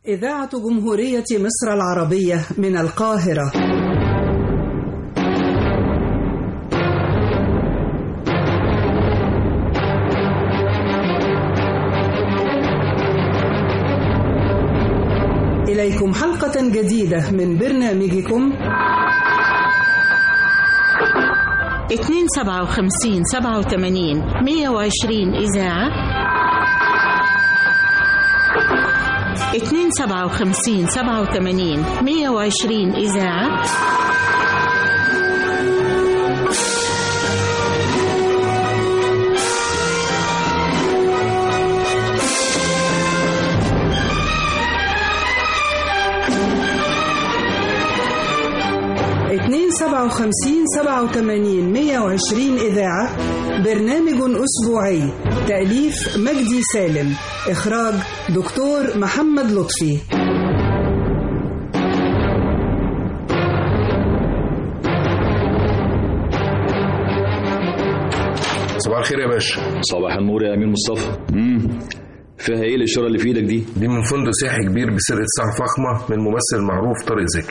إذاعة جمهورية مصر العربية من القاهرة إليكم حلقة جديدة من برنامجكم 257 87 120 إذاعة 257 87 120 إذاعة اتنين سبعة وخمسين سبعة وتمانين مية وعشرين إذاعة برنامج أسبوعي تأليف مجدي سالم إخراج دكتور محمد لطفي صباح الخير يا باشا صباح النور يا امين مصطفى امم فيها ايه الاشاره اللي في ايدك دي دي من فندق سياحي كبير بسرقة ساعة فخمة من ممثل معروف طارق زكي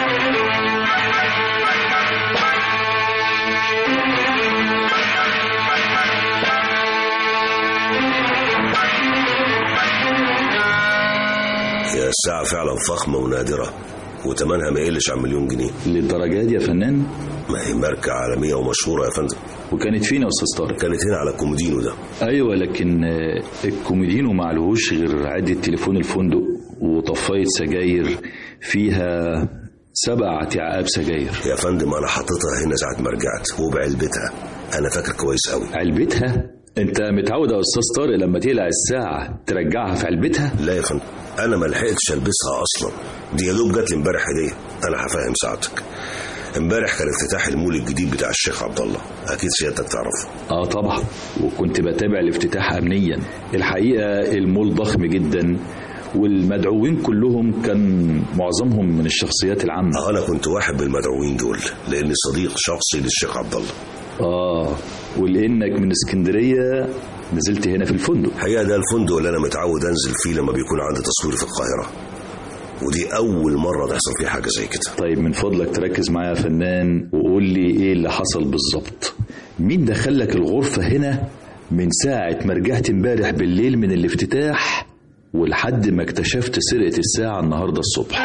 هي الساعة فعلا فخمة ونادرة وتمنها ما يقلش عن مليون جنيه للدرجه دي يا فنان ما هي ماركة عالمية ومشهورة يا فندم وكانت فين يا استاذ طارق كانت هنا على الكومودينو ده ايوه لكن آه، الكوميدينو معلهوش غير عده تليفون الفندق وطفايه سجاير فيها سبع عقاب سجاير يا فندم أنا حاططها هنا ساعة ما رجعت وبعلبتها أنا فاكر كويس أوي علبتها انت متعود يا استاذ طارق لما تقلع الساعه ترجعها في علبتها لا يا فندم أنا ما لحقتش ألبسها أصلا دي يا دوب جات لي امبارح هدية أنا هفهم ساعتك امبارح كان افتتاح المول الجديد بتاع الشيخ عبد الله أكيد سيادتك تعرفه اه طبعا وكنت بتابع الافتتاح امنيا الحقيقه المول ضخم جدا والمدعوين كلهم كان معظمهم من الشخصيات العامه أنا كنت واحد من المدعوين دول لأني صديق شخصي للشيخ عبد الله اه ولانك من اسكندريه نزلت هنا في الفندق الحقيقة ده الفندق اللي أنا متعود أنزل فيه لما بيكون عندي تصوير في القاهرة ودي أول مرة تحصل فيه حاجة زي كده طيب من فضلك تركز معايا يا فنان وقول لي ايه اللي حصل بالظبط مين دخلك الغرفه هنا من ساعه ما رجعت امبارح بالليل من الافتتاح ولحد ما اكتشفت سرقه الساعه النهارده الصبح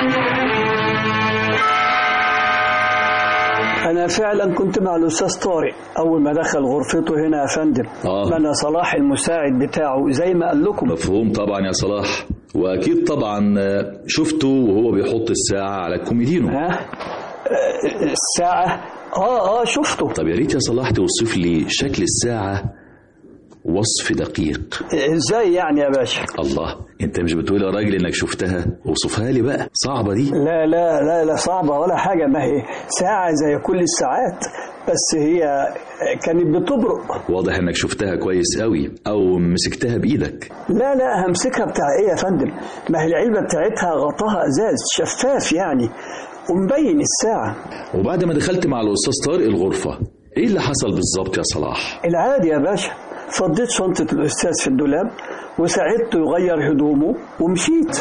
أنا فعلا كنت مع الأستاذ طارق أول ما دخل غرفته هنا يا فندم آه. ما أنا صلاح المساعد بتاعه زي ما قال لكم مفهوم طبعا يا صلاح واكيد طبعا آه، شفته وهو بيحط الساعه على الكوميدينو ها آه، الساعة آه آه شفته طب يا ريت يا صلاح توصف لي شكل الساعه وصف دقيق إزاي يعني يا باشا الله انت مش بتقول يا راجل انك شفتها اوصفها لي بقى صعبه دي لا لا لا لا صعبة ولا حاجة ما هي ساعة زي كل الساعات بس هي كانت بتبرق واضح انك شفتها كويس قوي او مسكتها بايدك لا لا همسكها بتاع ايه يا فندم ما هي العلبة بتاعتها غطاها ازاز شفاف يعني ومبين الساعة وبعد ما دخلت مع الاستاذ طارق الغرفه ايه اللي حصل بالظبط يا صلاح العادي يا باشا فضيت شنطة الأستاذ في الدولاب وساعدته يغير هدومه ومشيت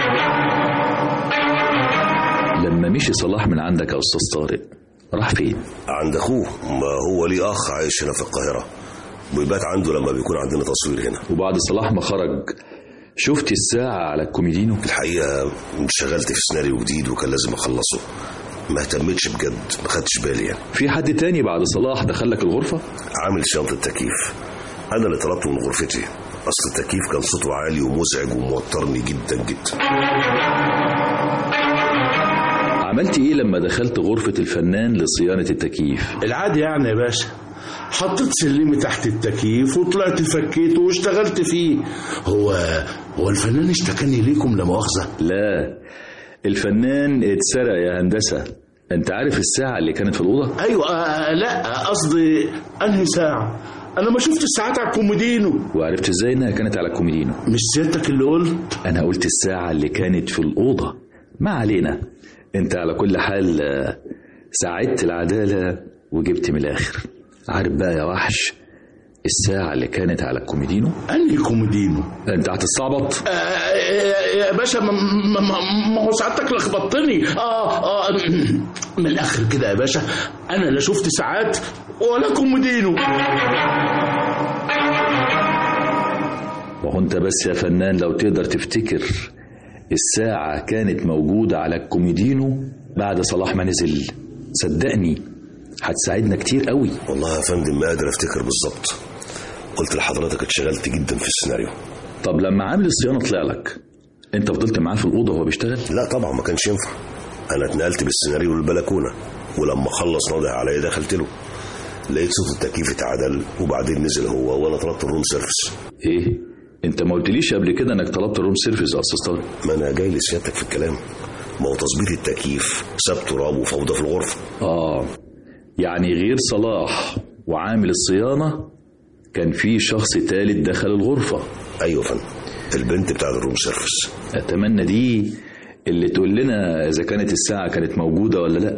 لما مشي صلاح من عندك يا استاذ طارق راح فين عند أخوه ما هو ليه أخ عايش هنا في القاهرة ويبات عنده لما بيكون عندنا تصوير هنا وبعد صلاح ما خرج شفت الساعه على الكوميدينو الحقيقة انشغلت في سيناريو جديد وكان لازم أخلصه ما اهتمتش بجد ما خدتش بالي يعني في حد تاني بعد صلاح دخلك الغرفه عامل شنطة تكييف أنا اللي طلبته من غرفتي أصل التكييف كان صوته عالي ومزعج وموترني جدا جدا عملت ايه لما دخلت غرفه الفنان لصيانه التكييف العادي يعني يا باشا حطيت سلمي تحت التكييف وطلعت فكيته واشتغلت فيه هو هو الفنان اشتكاني ليكم لا مؤاخذه لا الفنان اتسرق يا هندسه انت عارف الساعه اللي كانت في الاوضه ايوه آه لا قصدي انهي ساعه انا ما شفت الساعات على الكومودينو وعرفت ازاي انها كانت على الكوميدينو مش سيادتك اللي قلت انا قلت الساعه اللي كانت في الاوضه ما علينا انت على كل حال آه، ساعدت العداله وجبت من الاخر عارف بقى يا وحش الساعة اللي كانت على الكوميدينو انهي كوميدينو انت هتستعبط آه يا باشا ما, ما, ما- ما هو سعادتك لخبطتني اه اه من الاخر كده يا باشا انا لا شفت ساعات ولا كوميدينو وهو انت بس يا فنان لو تقدر تفتكر الساعة كانت موجودة على الكوميدينو بعد صلاح ما نزل صدقني هتساعدنا كتير قوي والله يا فندم ما قادر افتكر بالظبط قلت لحضرتك اتشغلت جدا في السيناريو طب لما عامل الصيانة طلع لك انت فضلت معاه في الأوضة وهو بيشتغل لا طبعا ما كانش ينفع انا اتنقلت بالسيناريو للبلكونه ولما خلص ناضح عليا دخلت له لقيت صوت التكييف اتعدل وبعدين نزل هو وانا طلبت الروم سيرفيس ايه انت ما قلتليش قبل كده انك طلبت الروم سيرفيس يا استاذ طارق ما انا جاي لسيادتك في الكلام ما هو تظبيط التكييف ساب تراب وفوضى في الغرفه اه يعني غير صلاح وعامل الصيانة كان في شخص تالت دخل الغرفة ايوه يا فندم البنت بتاعت الروم سيرفيس اتمنى دي اللي تقول لنا اذا كانت الساعة كانت موجودة ولا لا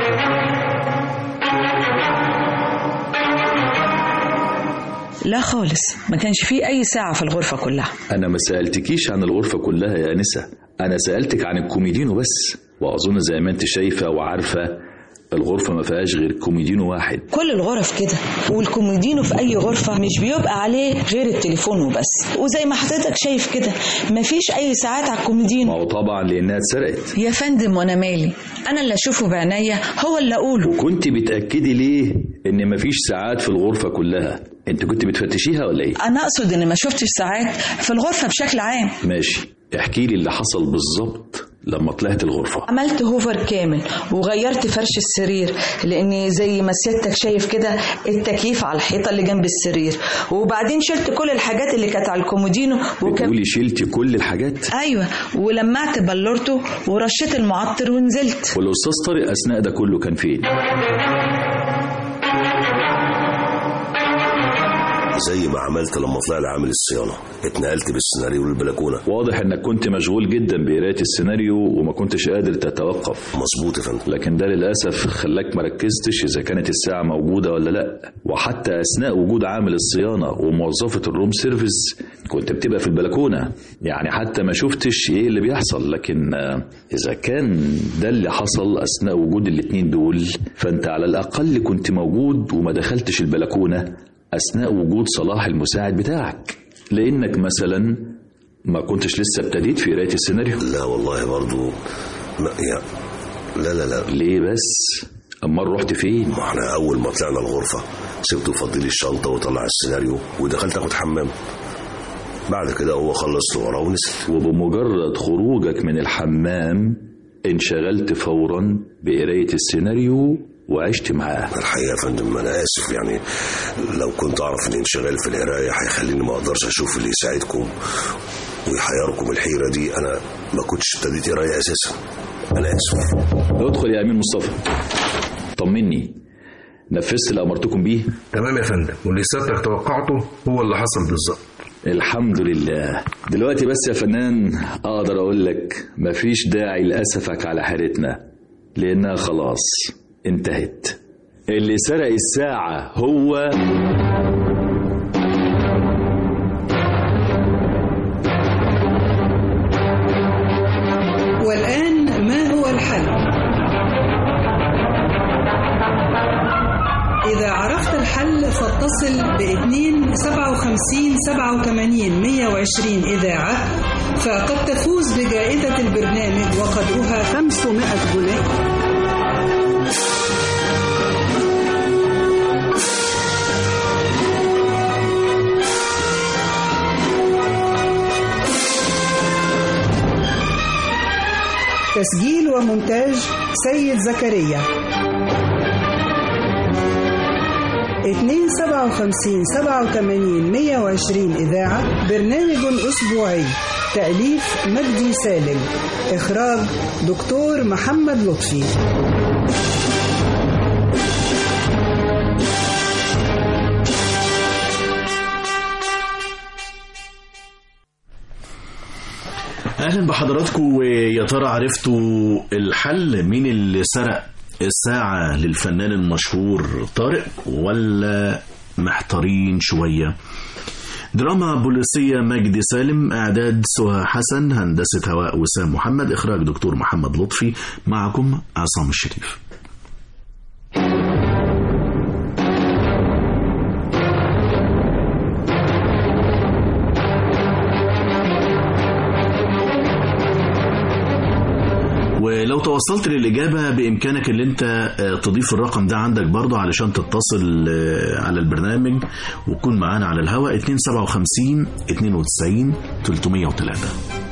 لا خالص ما كانش فيه أي ساعة في الغرفة كلها انا ما سألتكيش عن الغرفة كلها يا انسة انا سألتك عن الكوميدينو بس واظن زي ما انت شايفة وعارفة الغرفة ما فيهاش غير كوميدينو واحد كل الغرف كده والكوميدينو في أي غرفة مش بيبقى عليه غير التليفون وبس وزي ما حضرتك شايف كده مفيش أي ساعات على ما الكوميدينو هو طبعا لانها اتسرقت يا فندم وأنا مالي أنا اللي أشوفه بعينيا هو اللي أقوله كنت بتأكدي ليه ان مفيش ساعات في الغرفة كلها انت كنت بتفتشيها ولا ايه أنا أقصد إن ما شفتش ساعات في الغرفة بشكل عام ماشي احكي لي اللي حصل بالظبط لما طلعت الغرفة عملت هوفر كامل وغيرت فرش السرير لان زي ما سيادتك شايف كده التكييف على الحيطه اللي جنب السرير وبعدين شلت كل الحاجات اللي كانت على الكومودينو وكم بتقولي شلتي كل الحاجات ايوه ولمعت بلورته ورشيت المعطر ونزلت والاستاذ طارق اثناء ده كله كان فين زي ما عملت لما طلع لي عامل الصيانه اتنقلت بالسيناريو للبلكونه واضح انك كنت مشغول جدا بقرايه السيناريو وما كنتش قادر تتوقف مظبوط يا فندم لكن ده للاسف خلاك ما ركزتش اذا كانت الساعه موجوده ولا لا وحتى اثناء وجود عامل الصيانه وموظفه الروم سيرفيس كنت بتبقى في البلكونه يعني حتى ما شفتش ايه اللي بيحصل لكن آه، اذا كان ده اللي حصل اثناء وجود الاتنين دول فانت على الاقل كنت موجود وما دخلتش البلكونه اثناء وجود صلاح المساعد بتاعك لانك مثلا ما كنتش لسه ابتديت في قرايه السيناريو لا والله برضو ما يا لا لا لا ليه بس امال رحت فين ما احنا اول ما طلعنا الغرفه سبته يفضي لي الشنطه وطلع السيناريو ودخلت اخد حمام بعد كده هو خلص وراه ونزل وبمجرد خروجك من الحمام انشغلت فورا بقرايه السيناريو وعشت معاه الحقيقه يا فندم انا اسف يعني لو كنت اعرف ان انشغال في القرايه هيخليني ما اقدرش اشوف اللي يساعدكم ويحيركم الحيره دي انا ما كنتش ابتديت قرايه اساسا انا اسف ادخل يا امين مصطفى طمني نفذت اللي امرتكم بيه تمام يا فندم واللي سيادتك توقعته هو اللي حصل بالظبط الحمد لله دلوقتي بس يا فنان اقدر اقول لك مفيش داعي لاسفك على حيرتنا لانها خلاص انتهت اللي سرق الساعه هو والآن ما هو الحل؟ إذا عرفت الحل فاتصل ب 2 57 87 120 إذاعة فقد تفوز بجائزة البرنامج وقدرها 500 جنيه تسجيل ومونتاج سيد زكريا 2 57 87 120 إذاعة برنامج أسبوعي تأليف مجدي سالم إخراج دكتور محمد لطفي اهلا بحضراتكم ويا ترى عرفتوا الحل مين اللي سرق الساعة للفنان المشهور طارق ولا محتارين شوية دراما بوليسية مجدي سالم إعداد سهى حسن هندسة هواء وسام محمد إخراج دكتور محمد لطفي معكم عصام الشريف ولو توصلت للإجابة بإمكانك اللي أنت آه، تضيف الرقم ده عندك برضه علشان تتصل آه، على البرنامج وتكون معانا على الهواء 257 92 303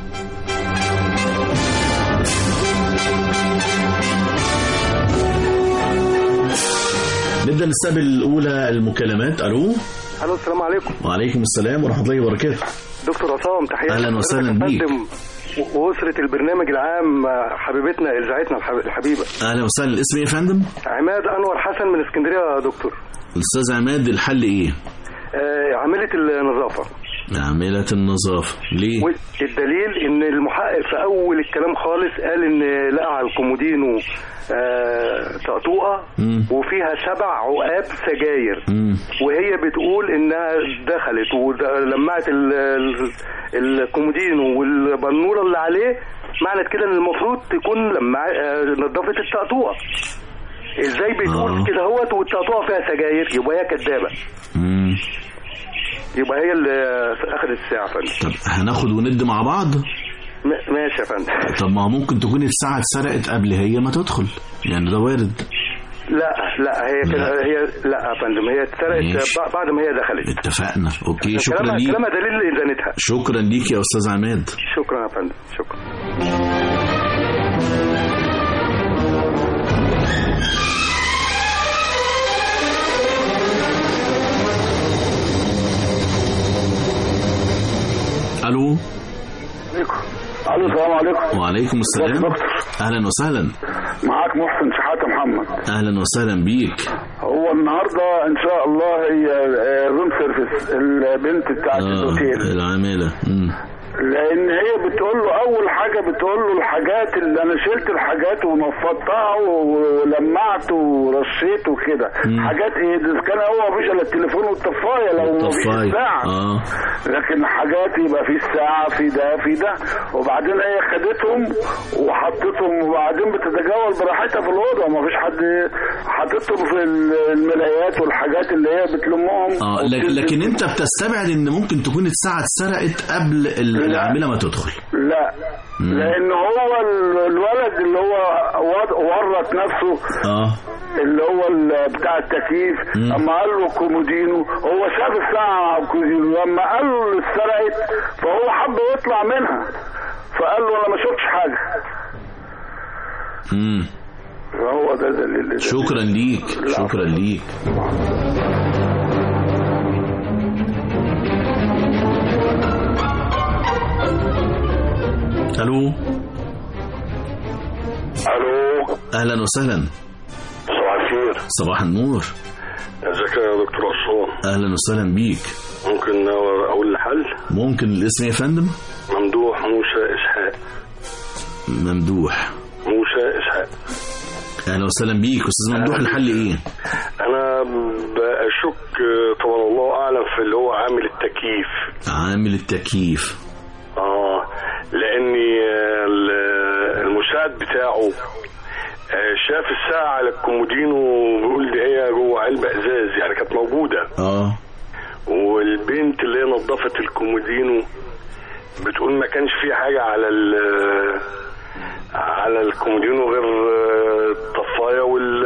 نبدأ نستقبل الأولى المكالمات ألو الو السلام عليكم وعليكم السلام ورحمة الله وبركاته دكتور عصام تحياتي أهلاً وسهلاً لحضرتك يا بيك. فندم و- واسره البرنامج العام آه، حبيبتنا اذاعتنا الحب- الحبيبه أهلا وسهلا الاسم إيه يا فندم؟ عماد انور حسن من اسكندريه يا دكتور الأستاذ عماد الحل إيه؟ آه، عامله النظافه عاملة النظافة ليه؟ والدليل ان المحقق في اول الكلام خالص قال ان لقى على الكومودينو آه، طقطوقه مم. وفيها سبع عقاب سجاير مم. وهي بتقول انها دخلت ولمعت ال- ال- الكومودينو والبنوره اللي عليه معنى كده ان المفروض تكون لما آه، نظفت الطقطوقه ازاي بتقول آه. كده هوت والطقطوقه فيها سجاير يبقى هي كدابه مم. يبقى هي اللي اخذت الساعه يا فندم طب هناخد وند مع بعض؟ م- ماشي يا فندم طب ما هو ممكن تكون الساعة اتسرقت قبل هي ما تدخل يعني ده وارد لا لا هي كده لا. هي لا يا فندم هي اتسرقت ماشي. ب- بعد ما هي دخلت اتفقنا اوكي شكرا كلامها ليك كلامها دليل ادانتها شكرا ليك يا استاذ عماد شكرا يا فندم شكرا الو الو السلام عليكم وعليكم السلام دكتور. اهلا وسهلا معاك محسن شحاته محمد اهلا وسهلا بيك هو النهارده ان شاء الله هي آه، روم سيرفيس البنت بتاعت اه الاوتيل العاملة مم. لان هي بتقول له اول حاجه بتقول له الحاجات اللي انا شلت الحاجات ونفضتها ولمعت ورشيت وكده مم. حاجات ايه ده كان هو مفيش الا التليفون والطفايه لو مفيش طفاية الساعه اه لكن حاجات يبقى في الساعة في ده في ده وبعدين هي خدتهم وحطتهم وبعدين بتتجول براحتها في الأوضة ما فيش حد حاططهم في الملايات والحاجات اللي هي بتلمهم اه لك- لكن انت بتستبعد ان ممكن تكون الساعة اتسرقت قبل ال- العاملة ما تدخل لا مم. لأن هو ال- الولد اللي هو وض- ورط نفسه اه اللي هو ال- بتاع التكييف مم. اما قال له كومودينو هو شاف الساعه على الكومودينو لما قال له اللي اتسرقت فهو حب يطلع منها فقال له انا ما شفتش حاجه مم. فهو ده دليل شكرا ليك شكرا ليك الو الو اهلا وسهلا صباح الخير صباح النور ازيك يا دكتور عصام اهلا وسهلا بيك ممكن اقول الحل ممكن الاسم يا فندم ممدوح موسى اسحاق ممدوح موسى اسحاق اهلا وسهلا بيك استاذ ممدوح الحل ايه انا بشك طبعا الله اعلم في اللي هو عامل التكييف عامل التكييف اه لاني آه، ال- المساعد بتاعه آه، شاف الساعة على الكومودينو وبيقول دي هي جوه علبة ازاز يعني كانت موجودة اه والبنت اللي هي نظفت الكومودينو بتقول ما كانش في حاجة على ال على الكومودينو غير آه، الطفاية وال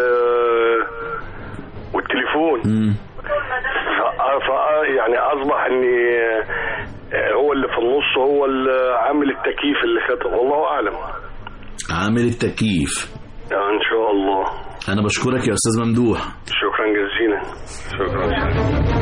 والتليفون مم. ف- ف- يعني اصبح ان آه، هو اللي في النص هو اللي عامل التكييف اللي خد والله اعلم عامل التكييف يعني ان شاء الله انا بشكرك يا استاذ ممدوح شكرا جزيلا شكرا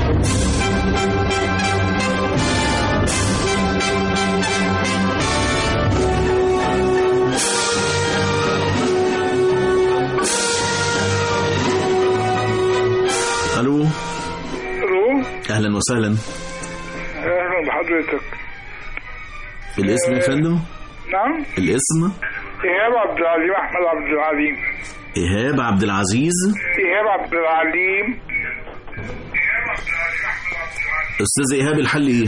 الو الو اهلا وسهلا اهلا بحضرتك الاسم يا فندم نعم الاسم ايهاب عبد العليم احمد عبد العليم ايهاب عبد العزيز ايهاب عبد العليم استاذ ايهاب الحل ايه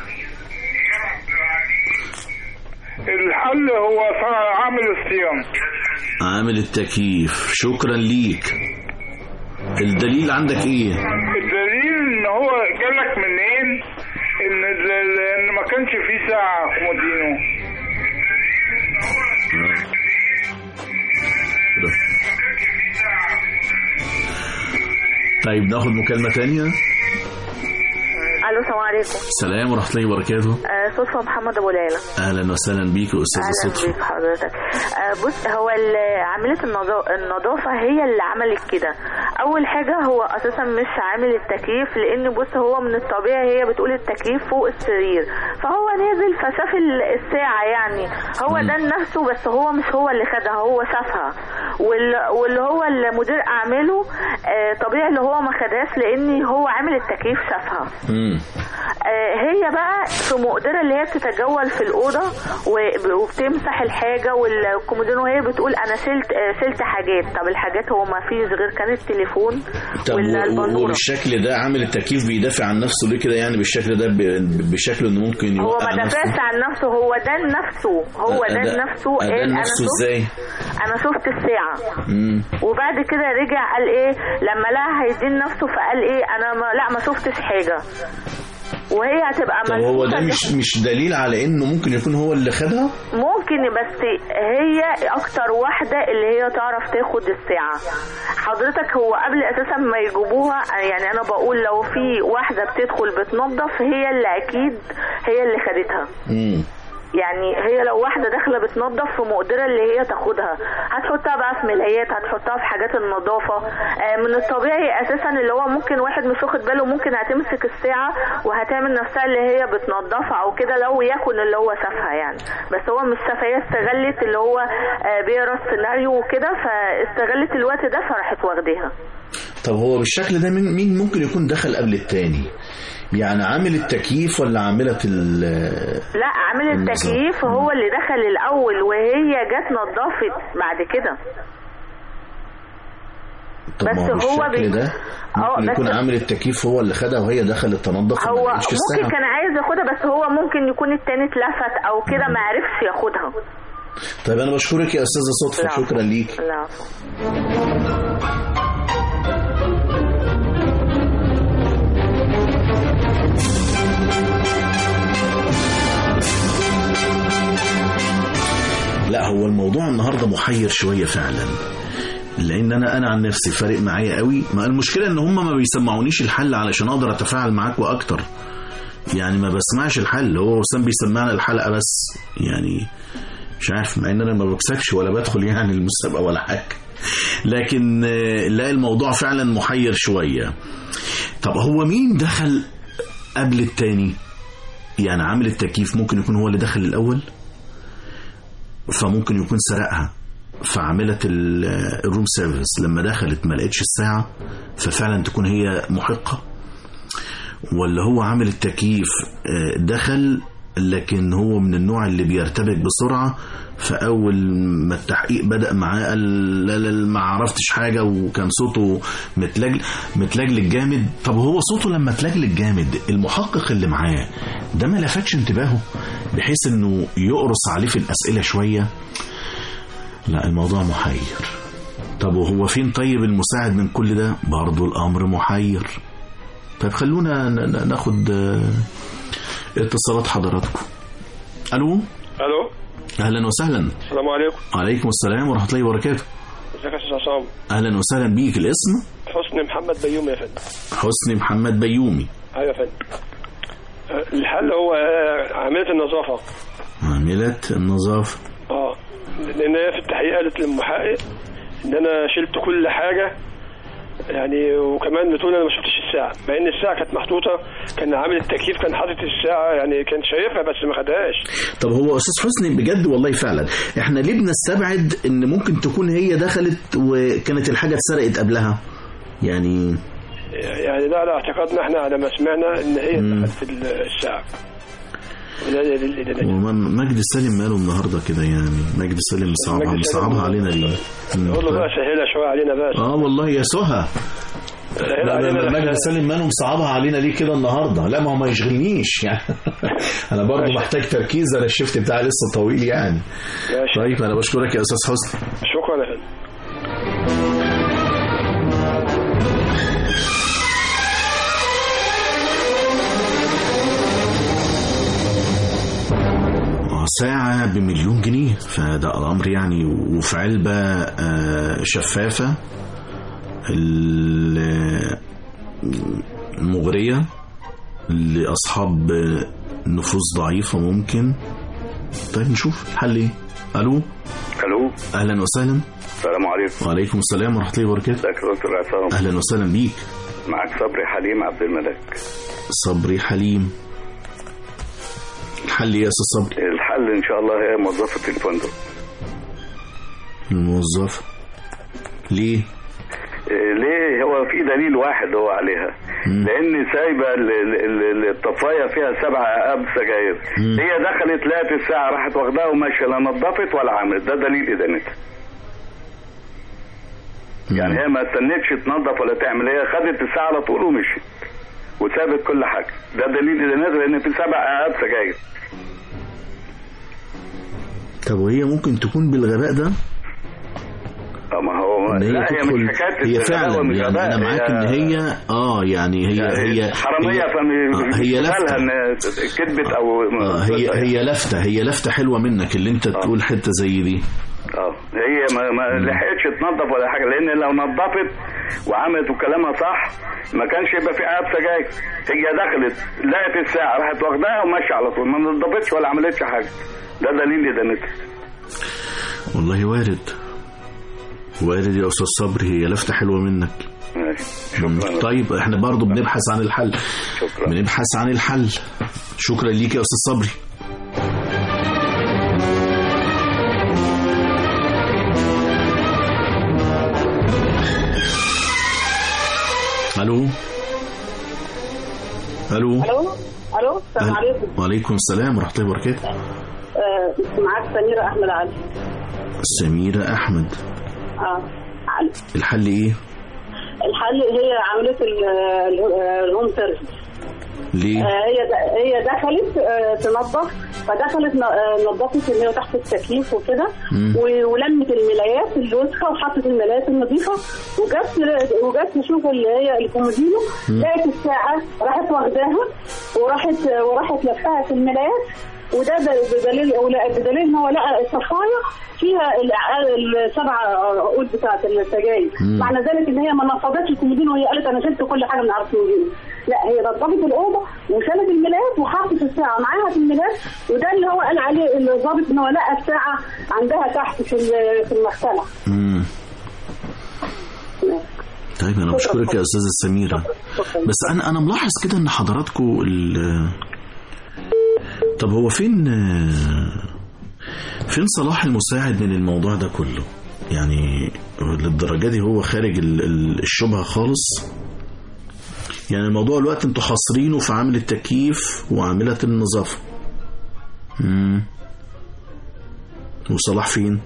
الحل هو صنع- عامل الصيام عامل التكييف شكرا ليك الدليل عندك ايه الدليل ان هو جالك منين ان ال- ال- ان ما كانش فيه ساعة كومودينو طيب ناخد مكالمة تانية الو السلام عليكم سلام ورحمة الله وبركاته آه، صدفة محمد ابو ليلى اهلا وسهلا بيك يا استاذة اهلا صدفة بيك حضرتك آه، بص هو ال- عاملة النظا- النظافة هي اللي عملت كده اول حاجة هو اساسا مش عامل التكييف لان بص هو من الطبيعي هي بتقول التكييف فوق السرير فهو نازل فشاف ال- الساعة يعني هو ده لنفسه بس هو مش هو اللي خدها هو شافها وال- واللي هو المدير اعماله آه، طبيعي اللي هو ما خدهاش لان هو عامل التكييف شافها مم. آه، هي بقى في مقدرة اللي هي بتتجول في الأوضة وب- وبتمسح الحاجة والكومودينو وهي بتقول أنا شلت آه، شلت حاجات طب الحاجات هو ما فيش غير كان التليفون طب ولا و- و- البندورة وبالشكل ده عامل التكييف بيدافع عن نفسه ليه كده يعني بالشكل ده ب- بشكل انه ممكن هو يوقع ما نفسه دافعش عن نفسه هو ده لنفسه هو ده ده- لنفسه ده قال أنا نفسه شفت ازاي أنا شفت الساعة مم. وبعد كده رجع قال ايه لما لقى هيدين نفسه فقال ايه انا ما لا ما شفتش حاجه وهي هتبقى طب هو ده ملفوفة مش مش دليل على انه ممكن يكون هو اللي خدها ممكن بس هي اكتر واحدة اللي هي تعرف تاخد الساعة حضرتك هو قبل اساسا ما يجيبوها يعني انا بقول لو في واحدة بتدخل بتنظف هي اللي اكيد هي اللي خدتها مم. يعني هي لو واحدة داخلة بتنظف في مقدرة اللي هي تاخدها هتحطها بقى في ملايات هتحطها في حاجات النظافة آه، من الطبيعي اساسا اللي هو ممكن واحد مش واخد باله ممكن هتمسك الساعة وهتعمل نفسها اللي هي بتنظفها او كده لو يكن اللي هو شافها يعني بس هو مش شافها هي استغلت اللي هو آه، بيقرا السيناريو وكده فاستغلت الوقت ده فراحت واخداها طب هو بالشكل ده مين مين ممكن يكون دخل قبل التاني يعني عامل التكييف ولا عاملة ال لا عامل النظام. التكييف هو اللي دخل الاول وهي جت نظفت بعد كده طب بس ما هو هو بالشكل بي- ده اه ممكن بس يكون عامل التكييف هو اللي خدها وهي دخلت تنظف وما هو لقيتش ممكن الساعة كان عايز ياخدها بس هو ممكن يكون التاني اتلفت او كده ما عرفش ياخدها طيب انا بشكرك يا استاذة صدفة لا. شكرا ليك لا لا هو الموضوع النهارده محير شويه فعلا لان انا انا عن نفسي فارق معايا قوي ما المشكله ان هم ما بيسمعونيش الحل علشان اقدر اتفاعل معاك واكتر يعني ما بسمعش الحل هو وسام بيسمعنا الحلقه بس يعني مش عارف مع ان انا ما بكسبش ولا بدخل يعني المسابقه ولا حاجه لكن آه، لا الموضوع فعلا محير شويه طب هو مين دخل قبل التاني يعني عامل التكييف ممكن يكون هو اللي دخل الاول فممكن يكون سرقها فعملت ال- الروم سيرفيس لما دخلت ما لقتش الساعة ففعلا تكون هي محقة ولا هو عامل التكييف آه، دخل لكن هو من النوع اللي بيرتبك بسرعة فأول ما التحقيق بدأ معاه قال لا لا لا، ما عرفتش حاجة وكان صوته متلجل متلجلج جامد طب هو صوته لما اتلجلج جامد المحقق اللي معاه ده ما لفتش انتباهه بحيث انه يقرص عليه في الأسئلة شوية لا الموضوع محير طب وهو فين طيب المساعد من كل ده برضه الأمر محير طيب خلونا ن- ن- ناخد آه، اتصالات حضراتكم الو الو اهلا وسهلا السلام عليكم عليكم السلام ورحمه الله وبركاته ازيك يا استاذ عصام اهلا وسهلا بيك الاسم حسني محمد بيومي يا فندم حسني محمد بيومي ايوه يا فندم آه، الحل هو آه، عمليه النظافه عاملة النظافة اه لان هي في التحقيق قالت للمحقق ان انا شلت كل حاجه يعني وكمان بتقول انا ما شفتش الساعه مع ان الساعه كانت محطوطه كان عامل التكييف كان حاطط الساعه يعني كان شايفها بس ما خدهاش طب هو استاذ حسني بجد والله فعلا احنا ليه بنستبعد ان ممكن تكون هي دخلت وكانت الحاجة اتسرقت قبلها يعني يعني لا لا اعتقدنا احنا على ما سمعنا ان هي دخلت في الساعه لا- لا- لا- لا- لا. ومن- مجدي سالم ماله النهارده كده يعني مجدي سالم مصعبها مجدي سالم مصعبها علينا ليه؟ مم، نقول له طيب. بقى سهلها شويه علينا بس اه والله يا سهى لا لا لا مجدي سالم مانو مصعبها علينا ليه كده النهارده لا ما هو ما يشغلنيش يعني انا برضو محتاج تركيز انا الشفت بتاعي لسه طويل يعني ماشي. طيب انا بشكرك يا استاذ حسني شكرا يا فندم ساعة بمليون جنيه فده الأمر يعني وفي علبة آه، شفافة ال- مغرية لأصحاب نفوس ضعيفة ممكن طيب نشوف الحل ايه ألو الو أهلا وسهلا السلام عليكم وعليكم السلام ورحمة الله وبركاته ازيك يا دكتور عصام أهلا وسهلا بيك معاك صبري حليم عبد الملك صبري حليم الحل ايه يا أستاذ صبري الحل ان شاء الله هي موظفة الفندق الموظف ليه إيه، ليه هو في دليل واحد هو عليها لان سايبه ال- ال- ال- الطفايه فيها سبع اب سجاير هي دخلت لقت الساعه راحت واخداها وماشيه لا نظفت ولا عملت ده دليل ادانتها يعني هي ما استنتش تنظف ولا تعمل هي خدت الساعه على طول ومشيت وسابت كل حاجه ده دليل ادانتها لان في سبع اب سجاير طب وهي ممكن تكون بالغباء ده آه، ما هو إن هي لا هي تدخل مش حكايه هي الغباء فعلا ومش يعني غباء، انا معاك ان هي اه يعني هي هي حراميه هي, آه، هي لفته ان كذبت او آه هي هي لفته هي لفته حلوه منك اللي انت تقول حته زي دي اه هي ما, ما لحقتش تنظف ولا حاجه لان لو نظفت وعملت وكلامها صح ما كانش يبقى في عاب سجاير هي دخلت لقت الساعه راحت واخداها وماشيه على طول ما نظفتش ولا عملتش حاجه ده دليل ادانتها والله وارد وارد يا استاذ صبري هي لفته حلوه منك مم. طيب احنا برضو بنبحث عن الحل شكرا. بنبحث عن الحل شكرا ليك يا استاذ صبري الو الو الو الو السلام عليكم وعليكم السلام ورحمه الله وبركاته آه، معاك سميرة احمد علي سميره احمد اه علي الحل ايه الحل هي عملت ال- ال- الهوم سيرفيس ليه آه، هي د- هي دخلت آه، تنظف فدخلت ن- آه، نظفت اللي هو تحت التكييف وكده مم. و- ولمت الملايات الوسخه وحطت الملايات النظيفه وجت وجت تشوف اللي هي الكومودينو مم. لقت الساعه راحت واخداها وراحت وراحت لفها في الملايات وده ب- بدليل ولا- بدليل ان هو لقى الصفايه فيها ال- السبع عقود بتاعت السجاير مم. معنى ذلك ان هي ما نفضتش الكومودينو وهي قالت انا شلت كل حاجه من على الكومودينو لا هي نظفت الاوضه وشالت الملايات وحطت الساعه معاها في الملايات وده اللي هو قال عليه الضابط ان هو لقى الساعه عندها تحت في ال- في المغسله مم. طيب انا بشكرك يا استاذه سميره بس انا انا ملاحظ كده ان حضراتكم ال- طب هو فين فين صلاح المساعد من الموضوع ده كله يعني للدرجه دي هو خارج ال- ال- الشبهه خالص يعني الموضوع الوقت انتوا حاصرينه في عامل التكييف وعاملة النظافة مم. وصلاح فين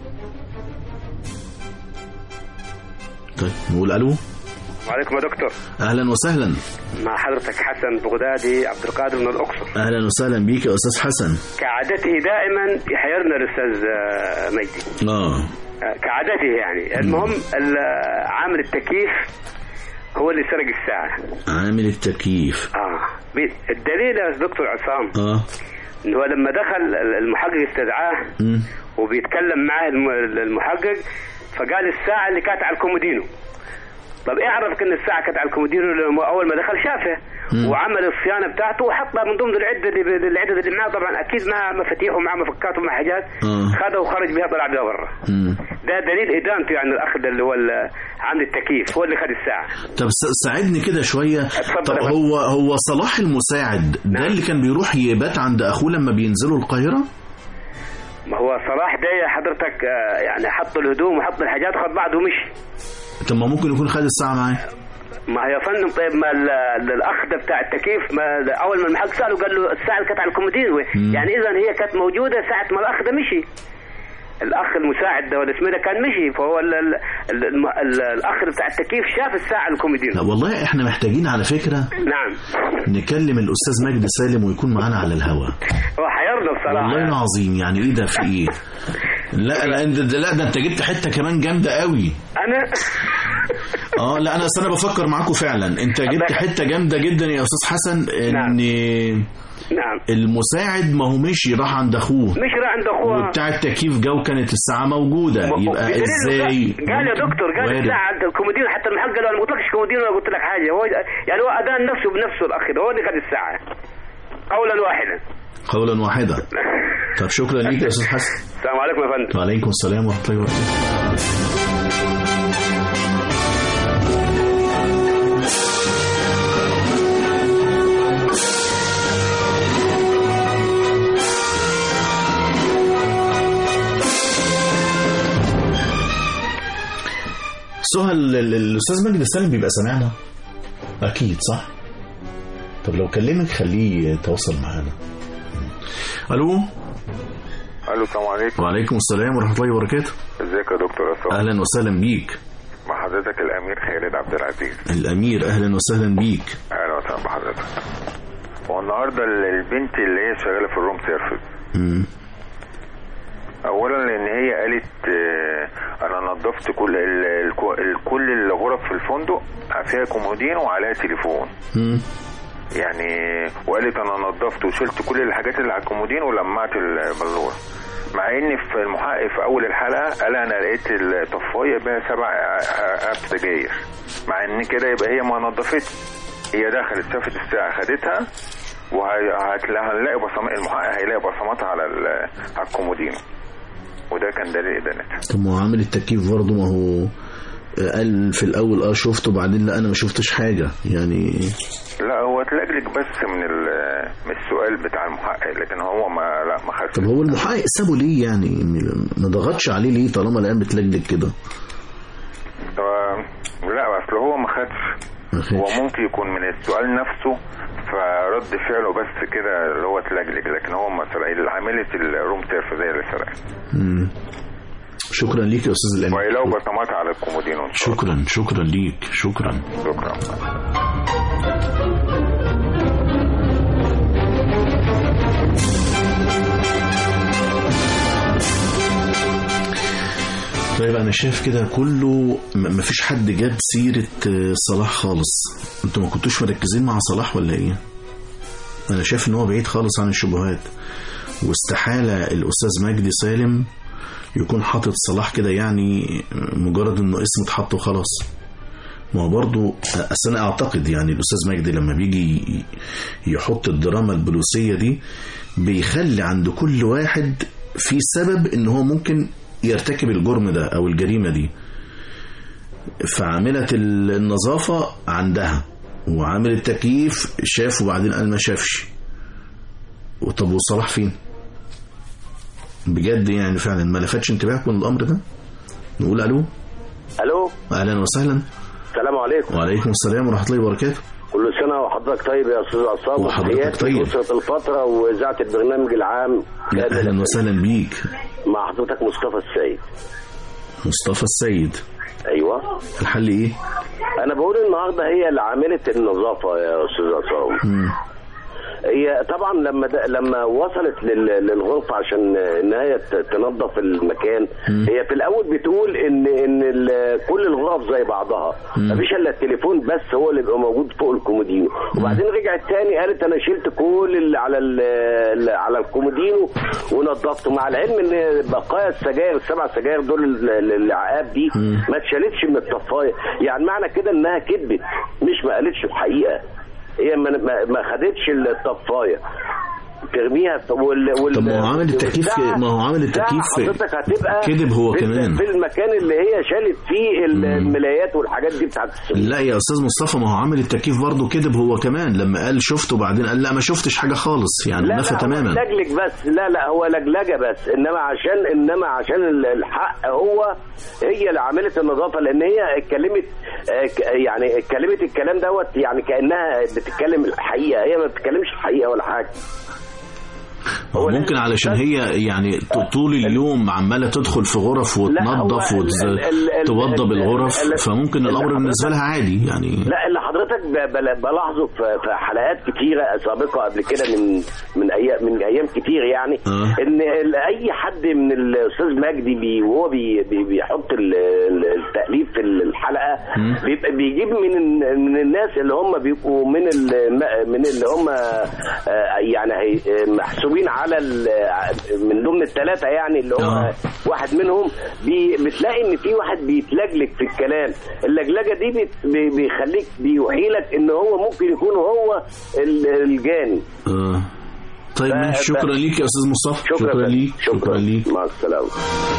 طيب نقول الو وعليكم يا دكتور اهلا وسهلا مع حضرتك حسن بغدادي عبد القادر من الاقصر اهلا وسهلا بيك يا استاذ حسن كعادته دائما يحيرنا الاستاذ آه، مجدي اه آه، كعادته يعني المهم ال- عامل التكييف هو اللي سرق الساعه عامل التكييف اه بي- الدليل يا دكتور عصام اه ان هو لما دخل المحقق استدعاه مم. وبيتكلم معاه الم- المحقق فقال الساعه اللي كانت على الكومودينو طب ايه عرفك ان الساعه كانت على الكومودينو لما اول ما دخل شافها مم. وعمل الصيانه بتاعته وحطها من ضمن العده اللي العدد اللي معاه طبعا اكيد مع مفاتيح ومع مفكات ومع حاجات آه. خدها وخرج بها طلع بها برا مم. ده دليل ادانته يعني الاخ ده اللي هو ال- عامل التكييف هو اللي خد الساعه طب س- ساعدني كده شوية طب هو هو صلاح المساعد ده اللي كان بيروح يبات عند اخوه لما بينزلوا القاهرة ما هو صلاح ده يا حضرتك آه، يعني حط الهدوم وحط الحاجات وخد بعضه ومشي طب ما ممكن يكون خد الساعة معاه ما هي يا فندم طيب ما ال- الاخ ده بتاع التكييف ما اول ما المحقق ساله قال له الساعه اللي كانت على الكومودين مم. يعني اذا هي كانت موجوده ساعه ما الاخ ده مشي الاخ المساعد ده ولا اسمه ده كان مشي فهو ال ال ال ال ال الاخ بتاع التكييف شاف الساعه الكوميدينو لا والله احنا محتاجين على فكرة نعم نكلم الأستاذ مجدي سالم ويكون معانا على الهوا هو حيرنا بصراحه والله العظيم يعني ايه ده في ايه لا لا انت لا ده انت جبت حته كمان جامده قوي انا اه لا انا أصل انا بفكر معاكم فعلا انت جبت حته جامده جدا يا استاذ حسن ان نعم المساعد ما هو مشي راح عند اخوه مش راح عند اخوه وبتاع التكييف جو كانت الساعه موجوده يبقى بدليل ازاي قال يا دكتور قال وارد. الساعه عند الكوميدينو حتى المحل قال له انا ما قلتلكش كوميدينو انا قلت لك حاجه هو يعني هو ادان نفسه بنفسه الاخ ده هو اللي خد الساعه قولا واحدا قولا واحدا طب شكرا ليك يا استاذ حسن السلام عليكم يا فندم وعليكم السلام ورحمه الله وبركاته سهى ال- ال- الاستاذ مجدي سالم بيبقى سامعنا اكيد صح طب لو كلمك خليه يتواصل معانا الو الو السلام عليكم وعليكم السلام ورحمه الله وبركاته ازيك يا دكتور اسامه اهلا وسهلا بيك مع حضرتك الامير خالد عبد العزيز الامير اهلا وسهلا بيك اهلا وسهلا بحضرتك هو النهارده ال- البنت اللي هي شغاله في الروم سيرفيس مم. اولا لان هي قالت آه، انا نظفت كل ال- ال- ال- كل الغرف في الفندق فيها كومودين وعليها تليفون مم. يعني وقالت انا نظفت وشلت كل الحاجات اللي على الكومودين ولمعت البلوره مع ان في المحقق في اول الحلقه قال انا لقيت الطفايه بها سبع عقاب سجاير مع ان كده يبقى هي ما نظفتش هي دخلت شافت الساعه خدتها وهنلاقي بصمات المحقق هيلاقي بصماتها على ال- على الكومودين وده كان دليل ادانتها طب ما هو عامل التكييف برضه ما هو قال في الاول اه شفته وبعدين لا انا ما شفتش حاجه يعني لا هو اتلجلج بس من ال- من السؤال بتاع المحقق لكن هو ما لا ما خدش طب هو المحقق سابه ليه يعني ما ضغطش عليه ليه طالما الان بتلجلج كده هو- لا اصل هو ما خدش هو ممكن يكون من السؤال نفسه فرد فعله بس كده اللي هو اتلجلج لكن هو ما سرق عامله الروم سيرف زي اللي سرق مم. شكرا ليك يا استاذ الامير وهيلاقوا بصمات على الكومودين وإن شاء شكرا شكرا ليك شكرا الله. شكرا طيب انا شايف كده كله م- مفيش حد جاب سيره آه، صلاح خالص انتوا ما كنتوش مركزين مع صلاح ولا ايه انا شايف ان هو بعيد خالص عن الشبهات واستحاله الاستاذ مجدي سالم يكون حاطط صلاح كده يعني مجرد انه اسم اتحط وخلاص ما هو برضه اصل انا اعتقد يعني الاستاذ مجدي لما بيجي ي- يحط الدراما البوليسيه دي بيخلي عند كل واحد في سبب ان هو ممكن يرتكب الجرم ده او الجريمه دي فعامله ال- النظافه عندها وعامل التكييف شاف وبعدين قال ما شافش وطب وصلاح فين بجد يعني فعلا ما لفتش انتباهكم الامر ده نقول الو الو اهلا وسهلا السلام عليكم وعليكم السلام ورحمه الله وبركاته كل سنه وحضرتك طيب يا استاذ عصام وحضرتك وتحياتي طيب. لأسرة الفتره واذاعه البرنامج العام اهلا وسهلا بيك مع حضرتك مصطفى السيد مصطفى السيد ايوه الحل ايه انا بقول النهارده هي اللي عملت النظافه يا استاذ عصام مم. هي طبعا لما د... لما وصلت لل... للغرفه عشان ان هي ت- تنظف المكان هي في الاول بتقول ان ان ال... كل الغرف زي بعضها مم. مفيش الا التليفون بس هو اللي بيبقى موجود فوق الكومودينو وبعدين رجعت تاني قالت انا شلت كل اللي على ال... ال- على الكومودينو ونظفته مع العلم ان بقايا السجاير السبع سجاير دول ال- ال- العقاب دي ما اتشالتش من الطفايه يعني معنى كده انها كذبت مش ما قالتش الحقيقه هي ما ما- ما خدتش الطفايه ترميها في- وال وال طب ما هو عامل التكييف والساعة- ما هو عامل التكييف الساعة حضرتك هتبقى كذب هو في- كمان. في المكان اللي هي شالت فيه الملايات والحاجات دي بتاعت السجن لا يا استاذ مصطفى ما هو عامل التكييف برضه كذب هو كمان لما قال شفته وبعدين قال لا ما شفتش حاجه خالص يعني لا نفى لا تماما هو لجلج بس لا لا هو لجلجه بس انما عشان انما عشان ال- الحق هو هي اللي عملت النظافه لان هي اتكلمت آه، ك- يعني اتكلمت الكلام دوت يعني كانها بتتكلم الحقيقه هي ما بتتكلمش الحقيقه ولا حاجه هو ممكن علشان هي يعني ط- طول اليوم عماله تدخل في غرف وتنظف ال- ال- ال- وتوضب ال- الغرف ال- فممكن الامر اللي بالنسبه لها عادي يعني لا اللي حضرتك ب- بل- بلاحظه في في حلقات كتيره سابقه قبل كده من من ايام من ايام كتير يعني ان ال- اي حد من الاستاذ مجدي بي وهو بي بي بيحط ال- ال- التاليف في الحلقه بيبقى بيجيب من ال- من الناس اللي هم بيبقوا من ال- من اللي هم آه، يعني هي- محسوبين على ال- من ضمن الثلاثه يعني اللي هو واحد منهم بي بتلاقي ان في واحد بيتلجلج في الكلام اللجلجه دي بت- بي- بيخليك بيوحي لك ان هو ممكن يكون هو ال- الجاني آه. طيب ماشي شكرا ليك يا استاذ مصطفى شكرا شكرا فندم. ليك شكرا ليك مع السلامه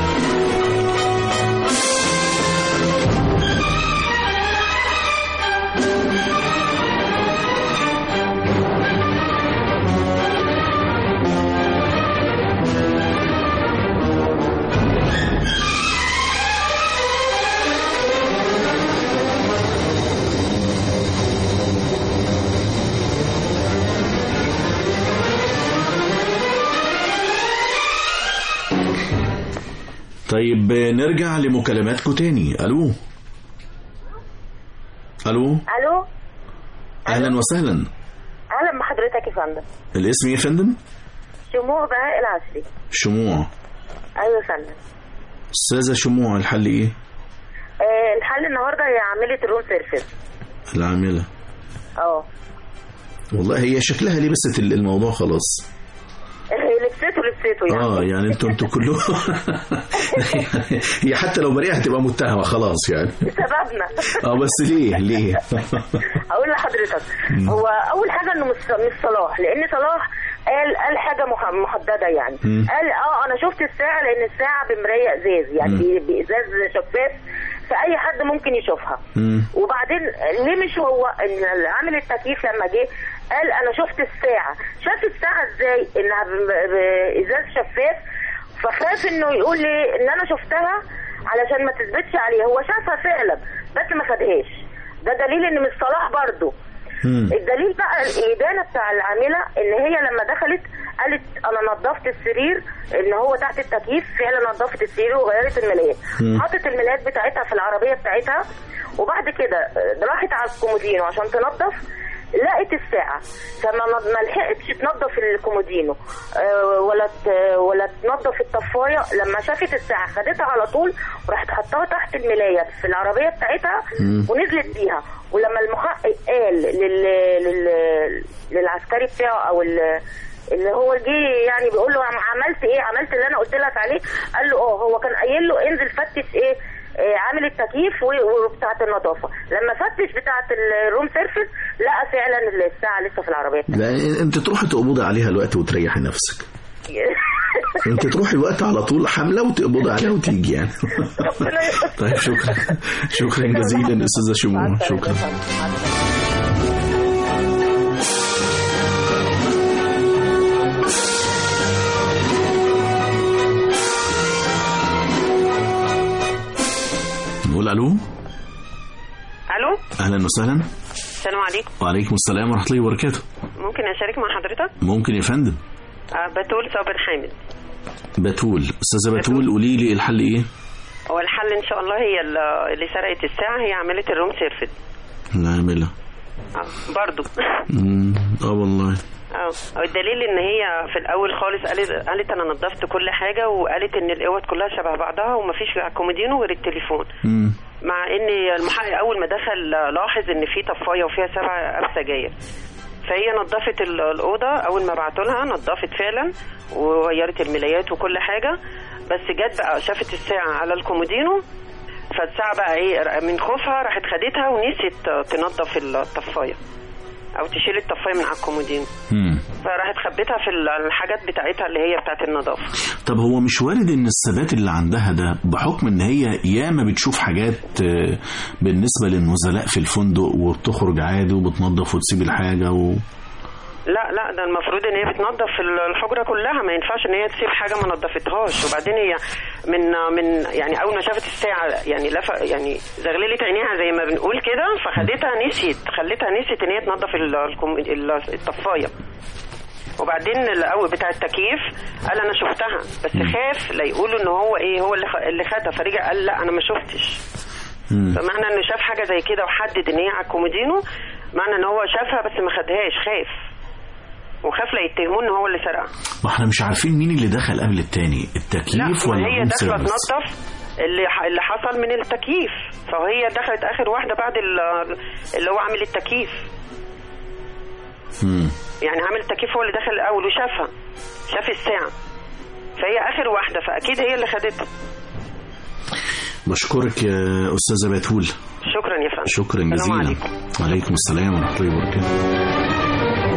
طيب نرجع لمكالماتكم تاني الو الو الو اهلا وسهلا اهلا بحضرتك يا فندم الاسم ايه يا فندم شموع بهاء العشري شموع ايوه يا فندم استاذه شموع الحل ايه آه الحل النهارده هي عامله الروم سيرفيس العامله اه والله هي شكلها لبست الموضوع خلاص هي لبسته لبسته يعني اه يعني انتوا انتوا كلهم هي حتى لو بريئه هتبقى متهمه خلاص يعني سببنا اه بس ليه ليه اقول لحضرتك هو اول حاجه انه مش مش صلاح لان صلاح قال قال حاجه مح- محدده يعني مم. قال اه انا شفت الساعه لان الساعه بمرايه ازاز يعني مم. ب- بازاز شفاف فاي حد ممكن يشوفها وبعدين ليه مش هو ان عامل التكييف لما جه قال انا شفت الساعه شاف الساعه ازاي انها ب- بازاز شفاف فخاف انه يقول لي ان انا شفتها علشان ما تثبتش عليه هو شافها فعلا بس ما خدهاش ده دليل ان مش صلاح برضه الدليل بقى الإدانة بتاع العاملة إن هي لما دخلت قالت أنا نظفت السرير إن هو تحت التكييف فعلا نظفت السرير وغيرت الملايات مم. حطت الملايات بتاعتها في العربية بتاعتها وبعد كده آه، راحت على الكومودينو عشان تنظف لقت الساعة فما ما ما لحقتش تنظف الكومودينو آه، ولا ت- ولا تنظف الطفاية لما شافت الساعة خدتها على طول وراحت حطها تحت الملاية في العربية بتاعتها مم. ونزلت بيها ولما المحقق قال لل... لل... للعسكري بتاعه او ال... اللي هو جه يعني بيقول له عم- عملت ايه عملت اللي انا قلت لك عليه قال له اه هو كان قايل له انزل فتش ايه آه، عامل التكييف و- وبتاعه النظافه لما فتش بتاعه الروم سيرفيس لقى فعلا الساعه لسه في العربيه لا انت تروحي تقبضي عليها الوقت وتريحي نفسك انت تروحي الوقت على طول حمله وتقبضي عليها وتيجي يعني طيب شكرا شكرا جزيلا استاذه شموع شكرا نقول الو الو اهلا وسهلا السلام عليكم وعليكم السلام ورحمه الله وبركاته ممكن اشارك مع حضرتك ممكن يا فندم آه، بتول صابر حامد بتول استاذه بتول قولي لي الحل ايه هو الحل ان شاء الله هي ال- اللي سرقت الساعه هي عملت الروم سيرفيس نعملها آه، برضو مم، اه والله اه أو الدليل ان هي في الاول خالص قالت قالت انا نظفت كل حاجه وقالت ان الاوض كلها شبه بعضها ومفيش على الكومودينو غير التليفون مم. مع ان المحقق اول ما دخل لاحظ ان في طفايه وفيها سبع اب سجاير فهي نظفت ال- الاوضه اول ما بعتوا لها نظفت فعلا وغيرت الملايات وكل حاجه بس جت بقى شافت الساعه على الكومودينو فالساعه بقى ايه من خوفها راحت خدتها ونسيت تنظف الطفايه او تشيل الطفايه من على الكومودينو مم. فراحت خبتها في ال- الحاجات بتاعتها اللي هي بتاعت النظافه طب هو مش وارد ان الثبات اللي عندها ده بحكم ان هي ياما بتشوف حاجات آه، بالنسبه للنزلاء في الفندق وبتخرج عادي وبتنظف وتسيب الحاجه و... لا لا ده المفروض ان هي بتنظف ال- الحجره كلها ما ينفعش ان هي تسيب حاجه ما نظفتهاش وبعدين هي من من يعني اول ما شافت الساعه يعني لف يعني زغللت عينيها زي ما بنقول كده فخدتها نسيت خلتها نسيت ان هي تنظف ال- الكم- ال- الطفايه وبعدين الاول بتاع التكييف قال انا شفتها بس خاف لا يقولوا ان هو ايه هو اللي خ- اللي خدها فرجع قال لا انا ما شفتش فمعنى انه شاف حاجه زي كده وحدد ان هي على الكومودينو معنى ان هو شافها بس ما خدهاش خاف وخاف لا يتهموه ان هو اللي سرقها ما احنا مش عارفين مين اللي دخل قبل التاني لا التكييف ما ولا هي الروم داخله سيرفيس تنظف اللي ح- اللي حصل من التكييف فهي دخلت اخر واحده بعد ال- اللي هو عامل التكييف مم. يعني عامل التكييف هو اللي دخل الاول وشافها شاف الساعه فهي اخر واحده فاكيد هي اللي خدتها بشكرك يا استاذه بتول شكرا يا فندم شكرا السلام جزيلا عليكم. وعليكم السلام ورحمه الله وبركاته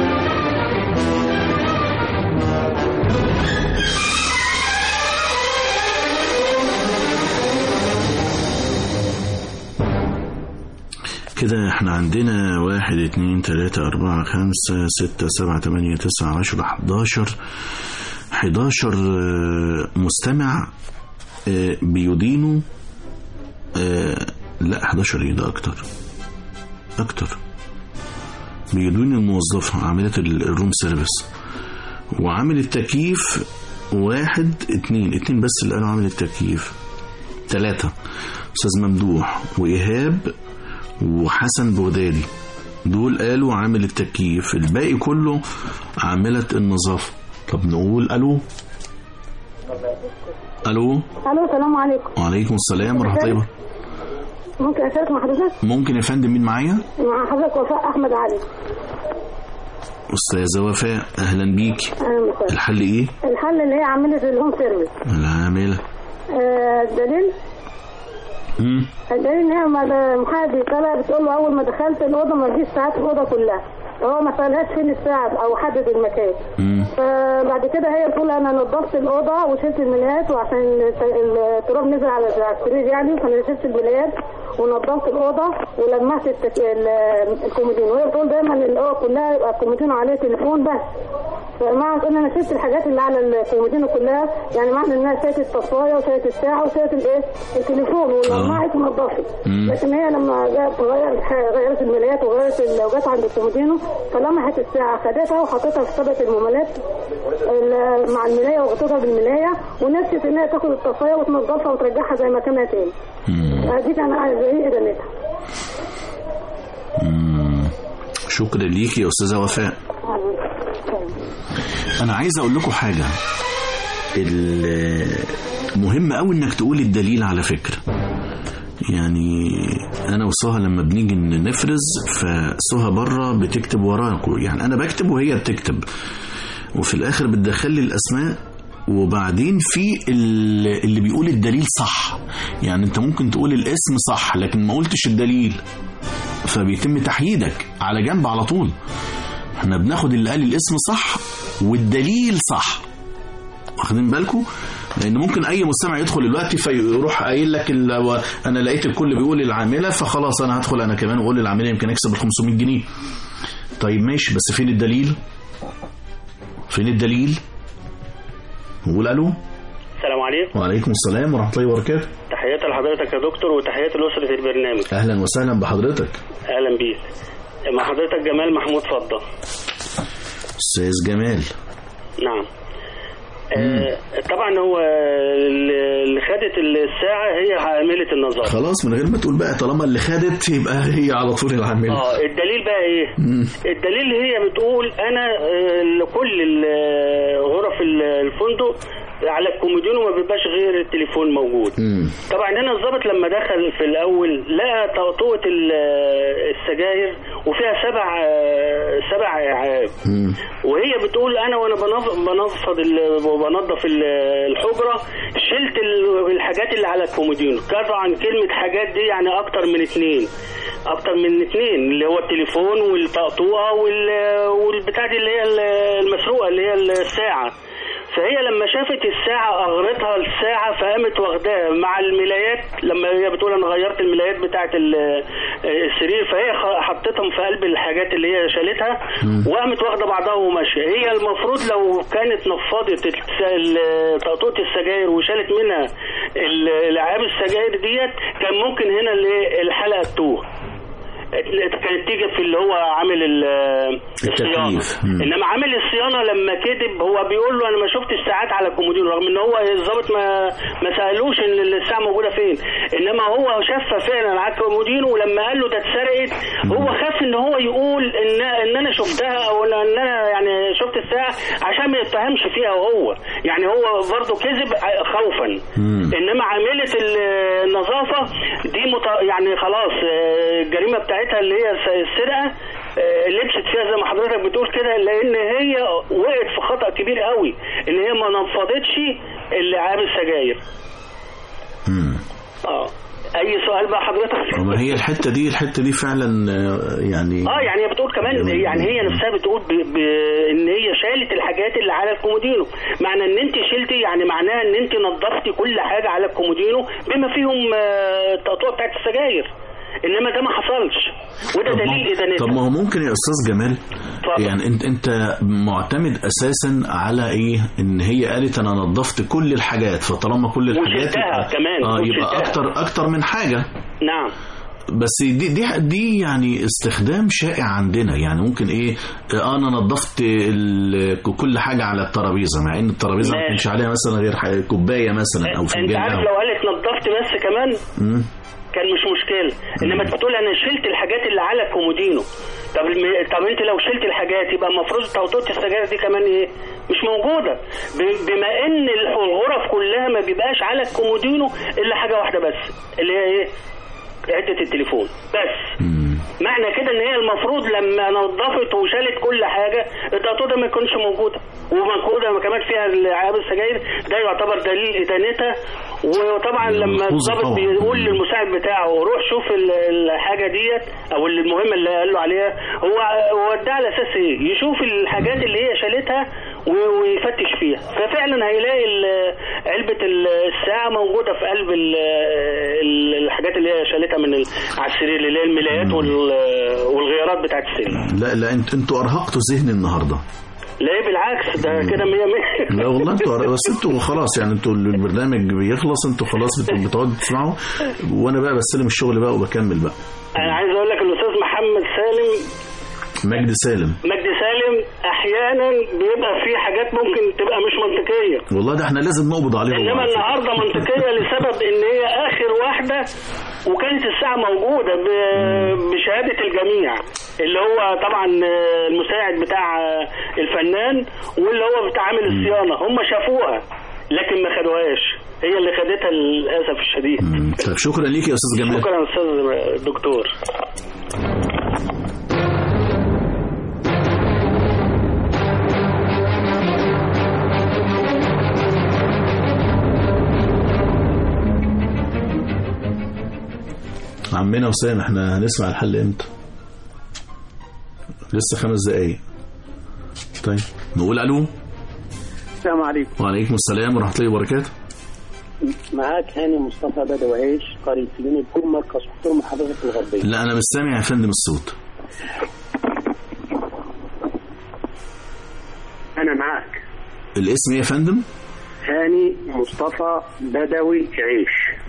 كده احنا عندنا واحد اتنين تلاتة اربعة خمسة ستة سبعة تمانية تسعة عشرة حداشر حداشر آه، مستمع آه، بيدينوا آه، لا 11 ايه ده اكتر اكتر بيدون الموظفة عاملة ال- الروم سيرفيس وعامل التكييف واحد اتنين اتنين بس اللي قالوا عامل التكييف تلاتة استاذ ممدوح وايهاب وحسن بغدادي دول قالوا عامل التكييف الباقي كله عاملة النظافة طب نقول الو الو الو السلام عليكم وعليكم السلام ورحمة الله وبركاته. ممكن اشارك مع حضرتك ممكن يا فندم مين معايا مع حضرتك وفاء احمد علي أستاذة وفاء أهلا بيك اهلا وسهلا الحل إيه؟ الحل اللي هي عملت الهوم سيرفيس العاملة آه، الدليل مم. الدليل ان هي لما المحامي بيسالها بتقول له اول ما دخلت الاوضه ما تجيش ساعات الاوضه كلها هو ما سالهاش فين الساعه او حدد المكان مم. فبعد كده هي بتقول انا نظفت الاوضه وشلت الملايات وعشان الت- التراب نزل على على السرير يعني فانا شلت الملايات ونظفت الاوضه ولمعت التك... ال- الكومودين وهي بتقول دايما الاوضه كلها يبقى الكومودين عليه تليفون بس فمعنى ان انا شلت الحاجات اللي على الكومودين كلها يعني معنى انها شالت الطفايه وشالت الساعه وشالت الايه التليفون ولمعت ونظفت مم. لكن هي لما جت غيرت غيرت الملايات وغيرت ال- وجت عند الكومودينو فلمحت الساعه خدتها وحطيتها في طبقه الممالات ال- مع الملايه وغطتها بالملايه ونسيت انها تاخد الطفايه وتنضفها وترجعها زي ما كانت تاني دي كان زي ادانتها مم. شكرا ليكي يا أستاذة وفاء أنا عايز أقول لكم حاجة ال- مهم أوي إنك تقول الدليل على فكرة يعني أنا وسهى لما بنيجي نفرز فسهى بره بتكتب وراكم يعني أنا بكتب وهي بتكتب وفي الآخر بتدخل لي الأسماء وبعدين في ال- اللي بيقول الدليل صح يعني انت ممكن تقول الاسم صح لكن ما قلتش الدليل فبيتم تحييدك على جنب على طول احنا بناخد اللي قال الاسم صح والدليل صح واخدين بالكم لان ممكن اي مستمع يدخل دلوقتي فيروح قايل لك ال- و- انا لقيت الكل بيقول العامله فخلاص انا هدخل انا كمان واقول العامله يمكن اكسب ال 500 جنيه طيب ماشي بس فين الدليل فين الدليل قول الو السلام عليكم وعليكم السلام ورحمه الله وبركاته تحياتي لحضرتك يا دكتور وتحياتي لأسرة البرنامج اهلا وسهلا بحضرتك أهلا بيك مع حضرتك جمال محمود فضة استاذ جمال نعم آه طبعا هو اللي خدت الساعة هي عاملة النظافة خلاص من غير ما تقول بقى طالما اللي خدت يبقى هي على طول العامله اه الدليل بقى ايه مم. الدليل هي بتقول انا آه، كل ال- غرف ال- الفندق على الكومودينو ما بيبقاش غير التليفون موجود مم. طبعا هنا الضابط لما دخل في الاول لقى طقطقه ال- السجاير وفيها سبع آه، سبع اعاب مم. وهي بتقول انا وانا بنف- بنفض ال- وبنظف ال- الحجره شلت ال- الحاجات اللي على الكومودينو طبعا كلمه حاجات دي يعني اكتر من اتنين اكتر من اتنين اللي هو التليفون والطقطوقه وال- والبتاع دي اللي هي المسروقه اللي هي الساعه فهي لما شافت الساعة أغرتها الساعة فقامت واخداها مع الملايات لما هي بتقول أنا غيرت الملايات بتاعة ال- السرير فهي خ- حطيتهم في قلب الحاجات اللي هي شالتها وقامت واخدة بعضها وماشية هي المفروض لو كانت نفضت الس- ال- طقطقة السجاير وشالت منها ال- العاب السجاير ديت كان ممكن هنا ال- الحلقة تتوه كانت تيجي في اللي هو عامل ال- الصيانه التكييف. مم. انما عامل الصيانه لما كذب هو بيقول له انا ما شفت الساعات على الكومودينو رغم ان هو الظابط ما ما سالوش ان الساعه موجوده فين انما هو شافها فعلا على الكومودينو ولما قال له ده اتسرقت هو خاف ان هو يقول ان ان انا شفتها او ان انا يعني شفت الساعه عشان ما يتهمش فيها هو يعني هو برضه كذب خوفا انما عامله ال- النظافه دي مت... يعني خلاص آه، الجريمه بتاعتها اللي هي الس- السرقه آه، لبست فيها زي ما حضرتك بتقول كده لان هي وقعت في خطا كبير قوي ان هي ما نفضتش اللعاب السجاير اه اي سؤال بقى حضرتك وما هي الحته دي الحته دي فعلا آه، يعني اه يعني هي بتقول كمان يعني هي نفسها بتقول ب... ب... ان هي شالت الحاجات اللي على الكومودينو معنى ان انت شلتي يعني معناها ان انت نظفتي كل حاجه على الكومودينو بما فيهم آه، التقطوع بتاعت السجاير انما ده ما حصلش وده دليل ادانتها طب ما هو ممكن يا استاذ جمال يعني انت انت معتمد اساسا على ايه ان هي قالت انا نظفت كل الحاجات فطالما كل الحاجات وشلتها يبقى- كمان، اه يبقى وشلتها. اكتر اكتر من حاجه نعم بس دي دي دي يعني استخدام شائع عندنا يعني ممكن ايه آه، انا نظفت ال- كل حاجه على الترابيزه مع ان الترابيزه ما ماشي. كانش عليها مثلا غير ح- كوبايه مثلا او انت فنجان عارف قهوة. لو قالت نظفت بس كمان مم. كان مش مشكله انما بتقول انا شلت الحاجات اللي على الكومودينو طب الم- طب انت لو شلت الحاجات يبقى المفروض توطئه السجاير دي كمان ايه مش موجوده ب- بما ان الغرف كلها ما بيبقاش على الكومودينو الا حاجه واحده بس اللي هي ايه عده التليفون بس معنى كده ان هي المفروض لما نظفت وشالت كل حاجه التقطوع ده ما يكونش موجوده وموجوده كمان فيها العاب السجاير ده يعتبر دليل ادانتها وطبعا لما ملحوظة الضابط طبعاً. بيقول للمساعد بتاعه روح شوف ال- الحاجه ديت او المهمه اللي قال له عليها هو هو ده على اساس ايه؟ يشوف الحاجات اللي هي شالتها و- ويفتش فيها ففعلا هيلاقي ال- علبه ال- الساعه موجوده في قلب ال- ال- الحاجات اللي هي شالتها من ال- على السرير اللي هي الملايات وال- والغيارات بتاعت السرير لا لا انت انتوا ارهقتوا ذهني النهارده لا إيه بالعكس ده كده 100 100 لا والله انتوا أر- بس انتوا خلاص يعني انتوا البرنامج بيخلص انتوا خلاص بت- بتقعدوا تسمعوا وانا بقى بستلم الشغل بقى وبكمل بقى انا عايز اقول لك الاستاذ محمد سالم مجدي سالم مجدي سالم احيانا بيبقى في حاجات ممكن تبقى مش منطقيه والله ده احنا لازم نقبض عليه والله انما على فكرة. النهارده منطقيه لسبب ان هي اخر واحده وكانت الساعه موجوده ب- بشهاده الجميع اللي هو طبعا المساعد بتاع الفنان واللي هو بتاع عامل الصيانه هم شافوها لكن ما خدوهاش هي اللي خدتها للاسف الشديد طب شكرا ليك يا استاذ جمال شكرا استاذ دكتور عمنا وسام احنا هنسمع الحل امتى لسه خمس دقايق طيب نقول الو السلام عليكم وعليكم السلام ورحمه الله وبركاته معاك هاني مصطفى بدوي عيش قرية سليم الكون مركز خطور محافظة الغربية لا انا مش سامع يا فندم الصوت أنا معاك الاسم ايه يا فندم هاني مصطفى بدوي عيش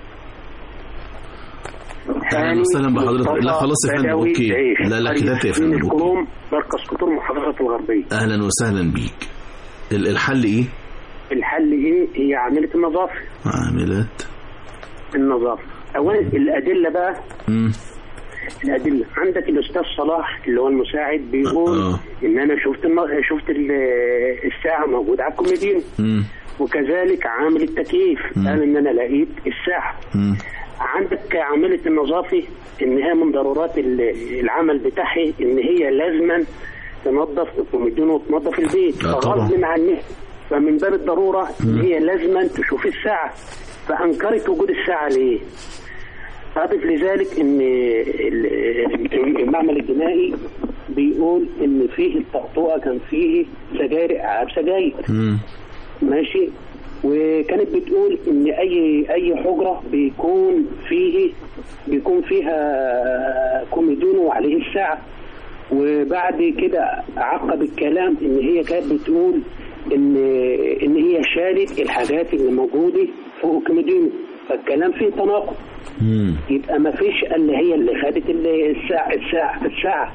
اهلا وسهلا بحضرتك لا مصطفى خلاص يا فندم بدوي اوكي عيش. لا لا قرية كده يا سليم فندم أوكي. الكروم مركز خطور محافظة الغربية اهلا وسهلا بيك ال- الحل ايه الحل إيه هي عاملة النظافة عاملات النظافة أولا الأدلة بقى مم. الأدلة عندك الأستاذ صلاح اللي هو المساعد بيقول آه. إن أنا شفت الن- شفت ال- الساعة موجودة على الكوميديان مم. وكذلك عامل التكييف قال ان انا لقيت الساعه مم. عندك عامله النظافه ان هي من ضرورات ال- العمل بتاعها ان هي لازما تنظف الكوميديون وتنظف البيت آه طبعا. فغصب عنها فمن باب الضروره ان هي لازما تشوف الساعه فانكرت وجود الساعه ليه؟ اضف لذلك ان ال- المعمل الجنائي بيقول ان فيه التقطوعه كان فيه سجاير العاب سجاير مم. ماشي وكانت بتقول ان اي اي حجره بيكون فيه بيكون فيها كوميدون وعليه الساعه وبعد كده عقب الكلام ان هي كانت بتقول ان ان هي شالت الحاجات اللي موجوده فوق الكوميدون فالكلام فيه تناقض يبقى ما فيش الا هي اللي خدت ال- الساعه الساعه الساعه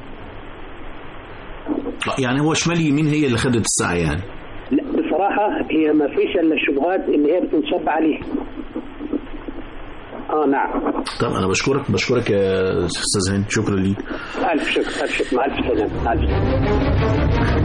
يعني هو شمال يمين هي اللي خدت الساعة يعني لا بصراحه هي ما فيش الا الشبهات اللي هي بتنصب عليها اه نعم طب أنا بشكرك بشكرك يا أستاذ هاني شكرا ليك الف شكر الف شكر مع الف سلامه مع الف سلامه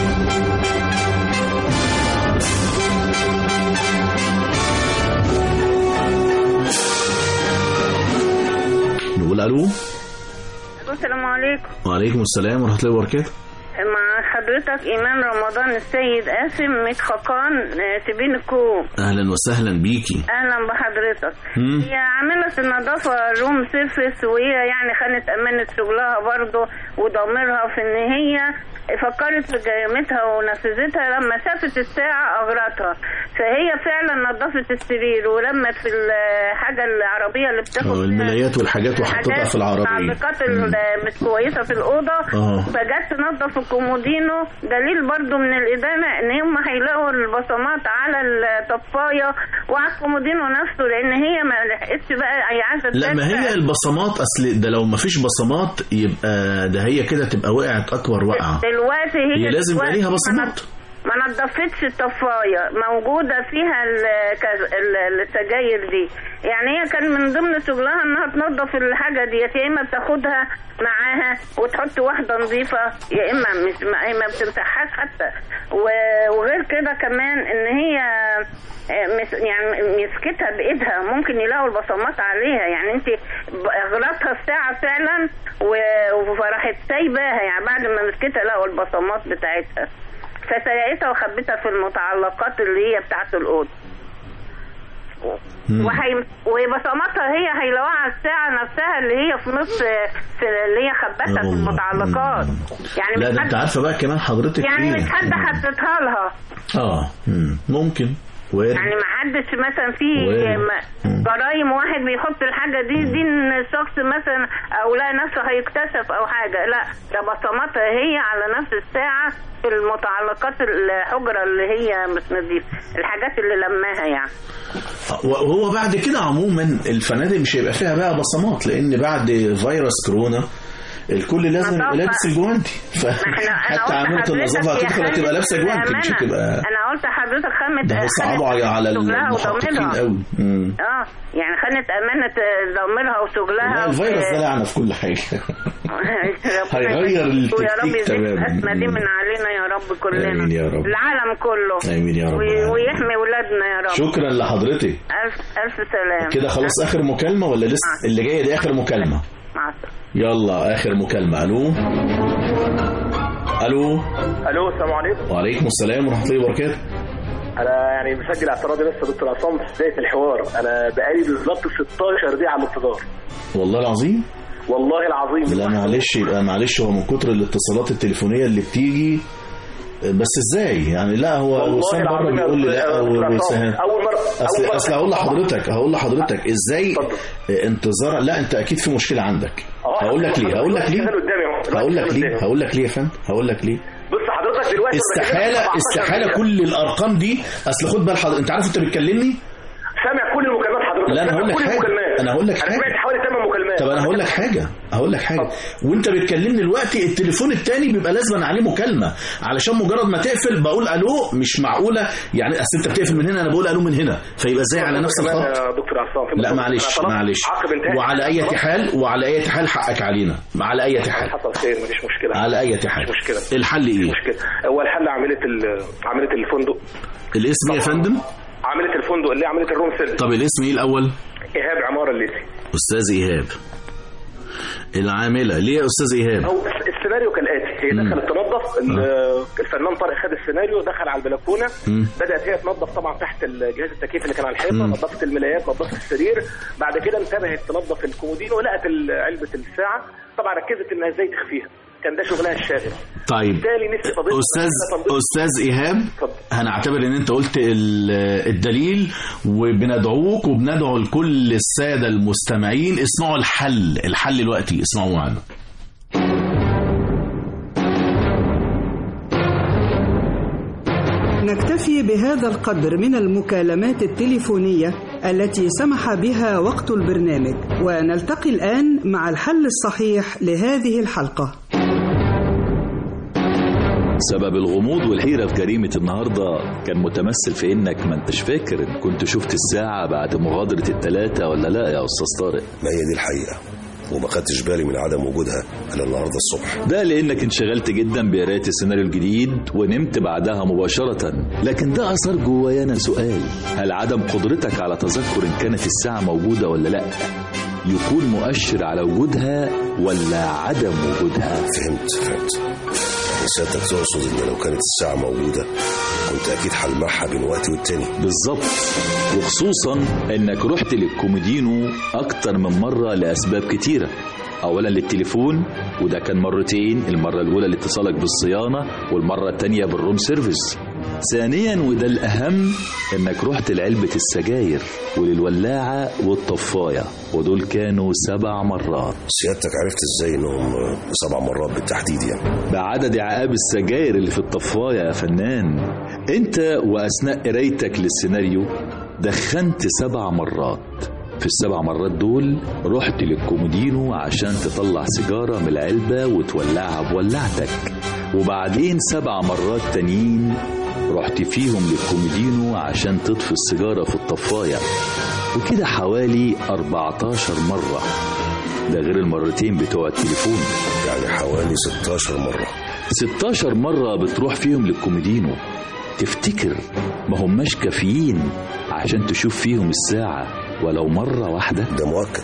نقول ألو السلام عليكم وعليكم السلام ورحمة الله وبركاته مع حضرتك إيمان رمضان السيد قاسم من خقان آه، سبين الكوم أهلا وسهلا بيكي أهلا بحضرتك مم. هي عاملة النظافة روم سيرفيس وهي يعني خانت أمانة شغلها برضه وضميرها في إن هي فكرت في جريمتها ونفذتها لما شافت الساعة أغرتها فهي فعلا نظفت السرير ولمت في الحاجة العربية اللي بتاخد آه، فيها الملايات والحاجات وحطيتها في العربية التعليقات اللي مش كويسة في الأوضة آه. فجت تنظف الكومودينو دليل برضو من الإدانة إن هم هيلاقوا البصمات على الطفاية وعلى الكومودينو نفسه لأن هي ما لحقتش بقى هي عايزة لا ما تدافع. هي البصمات أصل ده لو ما فيش بصمات يبقى ده هي كده تبقى وقعت أكبر وقعة دلوقتي هي هي لازم يبقى دلوقتي ليها ما بصمات. نض- ما نضفتش الطفايه موجوده فيها ال- كز- ال- السجاير دي يعني هي كان من ضمن شغلها انها تنظف الحاجه ديت يا اما بتاخدها معاها وتحط واحده نظيفه يا اما مش ما ما بتمسحهاش حتى و- وغير كده كمان ان هي آه، مس يعني مسكتها بايدها ممكن يلاقوا البصمات عليها يعني انت ب- اغلطها الساعه فعلا و- وراحت سايباها يعني بعد ما مسكتها لقوا البصمات بتاعتها فسرقتها وخبتها في المتعلقات اللي هي بتاعت الأوضة وهي وبصماتها هي هيلاقوها على الساعة نفسها اللي هي في نص في اللي هي خبتها في المتعلقات يعني لا مش ده حد انت عارفه بقى كمان حضرتك يعني ايه مش حد حطتها لها اه مم. ممكن وارد يعني ما حدش مثلا في وارد. م- جرايم واحد بيحط الحاجة دي دي ان الشخص مثلا او لا نفسه هيكتشف او حاجة لا ده بصماتها هي على نفس الساعة في المتعلقات الحجرة اللي هي مش نظيفة الحاجات اللي لماها يعني وهو بعد كده عموما الفنادق مش هيبقى فيها بقى بصمات لان بعد فيروس كورونا الكل لازم يبقى لابس الجوانتي فحتى عامله النظافه هتدخل هتبقى لابسه جوانتي مش هتبقى انا قلت لحضرتك خامة ده هيصعبوا على على شغلها المحققين وضميرها. قوي مم. اه يعني خانت امانة ضميرها وشغلها لا الفيروس ده لعنه في كل حاجه هيغير ويا رب التكتيك يزيد تماما الأزمة دي من علينا يا رب كلنا آمين يا رب. العالم كله آمين يا رب. وي- ويحمي ولادنا يا رب شكرا لحضرتك ألف ألف سلام كده خلاص اخر مكالمه ولا لسه اللي جايه دي اخر مكالمه مع السلامة يلا اخر مكالمه الو الو الو السلام عليكم وعليكم السلام ورحمه الله وبركاته انا يعني مسجل اعتراضي بس يا دكتور عصام في بدايه الحوار انا بقالي بالظبط 16 دقيقه على الانتظار والله العظيم والله العظيم لا معلش يبقى معلش هو من كتر الاتصالات التليفونيه اللي بتيجي بس ازاي يعني لا هو والله وسام بره العظيم يا بيقول لي لا دكتور عصام. وسام اول مره اصل أول مرة اصل هقول لحضرتك هقول لحضرتك ازاي انتظار لا انت اكيد في مشكله عندك هقول لك ليه هقول لك ليه هقول لك ليه هقول لك ليه يا فندم هقول لك ليه بص حضرتك دلوقتي استحاله استحاله كل الارقام دي اصل خد بال حضرتك انت عارف انت بتكلمني سامع كل المكالمات حضرتك لا انا هقول لك كل حاجه المكالمات. انا هقول لك انا حاجه سمعت حوالي 8 مكالمات طب انا هقول لك حاجه هقول لك حاجه وانت بتكلمني دلوقتي التليفون التاني بيبقى لازما عليه مكالمه علشان مجرد ما تقفل بقول الو مش معقوله يعني اصل انت بتقفل من هنا انا بقول الو من هنا فيبقى ازاي على نفس كمان الخط يا دكتور عصام في لا مكالمات. معلش أنا طلبت معلش عقب انتهاء وعلى اي خلاص. حال وعلى اي حال حقك علينا على اي حال حصل خير مفيش مشكله على اي حال مش مشكله الحل ايه مشكله هو الحل عمليه ال- عمليه الفندق الاسم إيه يا فندم عمليه الفندق اللي هي عمليه الروم سيرفيس طب الاسم ايه الاول ايهاب عماره الليثي استاذ ايهاب العامله ليه يا استاذ ايهاب هو السيناريو كالاتي هي مم. دخلت تنظف ال- الفنان طارق خد السيناريو دخل على البلكونه مم. بدات هي تنظف طبعا تحت جهاز التكييف اللي كان على الحيطه مم. نظفت الملايات نظفت السرير بعد كده انتبهت تنظف الكومودين ولقت ال- علبه الساعه طبعا ركزت انها ازاي تخفيها كان ده شغلها الشاغل طيب بالتالي نسي فضيلة استاذ تنظيف- استاذ ايهاب هنعتبر ان انت قلت ال- الدليل وبندعوك وبندعو لكل الساده المستمعين اسمعوا الحل الحل دلوقتي اسمعوا معانا نكتفي بهذا القدر من المكالمات التليفونية التي سمح بها وقت البرنامج ونلتقي الآن مع الحل الصحيح لهذه الحلقة سبب الغموض والحيرة في جريمة النهاردة كان متمثل في إنك ما انتش فاكر إن كنت شفت الساعة بعد مغادرة التلاتة ولا لا يا أستاذ طارق ما هي دي الحقيقة وما خدتش بالي من عدم وجودها الا النهارده الصبح ده لانك انشغلت جدا بقرايه السيناريو الجديد ونمت بعدها مباشره لكن ده اثار جوايا انا سؤال هل عدم قدرتك على تذكر ان كانت الساعه موجوده ولا لا يكون مؤشر على وجودها ولا عدم وجودها فهمت فهمت يعني سيادتك تقصد ان لو كانت الساعه موجوده كنت اكيد هلمعها بين وقت والتاني بالظبط وخصوصا انك رحت للكوميدينو اكتر من مره لاسباب كتيره اولا للتليفون وده كان مرتين المره الاولى لاتصالك بالصيانه والمره التانيه بالروم سيرفيس ثانيا وده الاهم انك رحت لعلبه السجاير وللولاعه والطفايه ودول كانوا سبع مرات سيادتك عرفت ازاي انهم سبع مرات بالتحديد يعني بعدد عقاب السجاير اللي في الطفايه يا فنان انت واثناء قرايتك للسيناريو دخنت سبع مرات في السبع مرات دول رحت للكومودينو عشان تطلع سيجارة من العلبة وتولعها بولعتك وبعدين سبع مرات تانيين رحت فيهم للكومودينو عشان تطفي السيجارة في الطفاية وكده حوالي 14 مرة ده غير المرتين بتوع التليفون يعني حوالي 16 مرة 16 مرة بتروح فيهم للكومودينو تفتكر ما هماش كافيين عشان تشوف فيهم الساعة ولو مرة واحدة ده مؤكد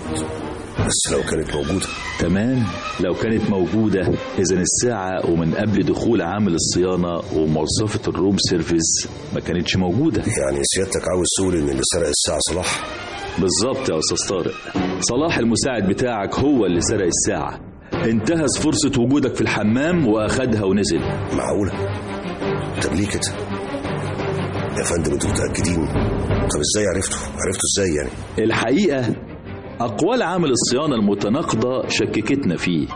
بس لو كانت موجودة تمام لو كانت موجودة إذا الساعة ومن قبل دخول عامل الصيانة وموظفة الروم سيرفيس ما كانتش موجودة يعني سيادتك عاوز تقول إن اللي سرق الساعة صلاح بالظبط يا أستاذ طارق صلاح المساعد بتاعك هو اللي سرق الساعة انتهز فرصة وجودك في الحمام وأخدها ونزل معقولة طب ليه كده يا فندم انتوا متأكدين طب ازاي عرفتوا عرفتوا ازاي يعني الحقيقة أقوال عامل الصيانة المتناقضة شككتنا فيه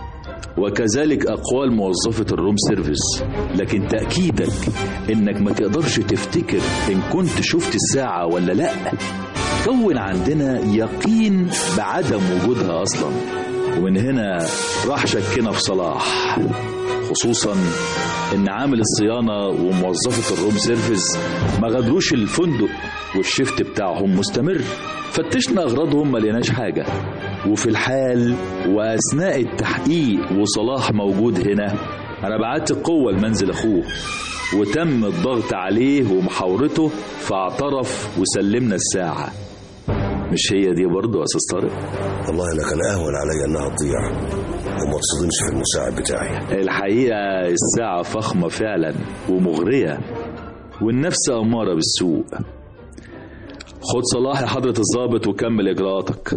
وكذلك أقوال موظفة الروم سيرفيس لكن تأكيدك إنك ما تقدرش تفتكر إن كنت شفت الساعة ولا لأ كون عندنا يقين بعدم وجودها أصلا ومن هنا راح شكنا في صلاح خصوصا ان عامل الصيانة وموظفة الروم سيرفيس ما غادروش الفندق والشفت بتاعهم مستمر فتشنا اغراضهم ما لقيناش حاجة وفي الحال واثناء التحقيق وصلاح موجود هنا انا بعت قوة لمنزل اخوه وتم الضغط عليه ومحاورته فاعترف وسلمنا الساعة مش هي دي برضه يا استاذ طارق والله انا كان اهون عليا انها تضيع وما تصدمش في المساعد بتاعي الحقيقة الساعة فخمة فعلا ومغرية والنفس أمارة بالسوء خد صلاح يا حضرة الضابط وكمل إجراءاتك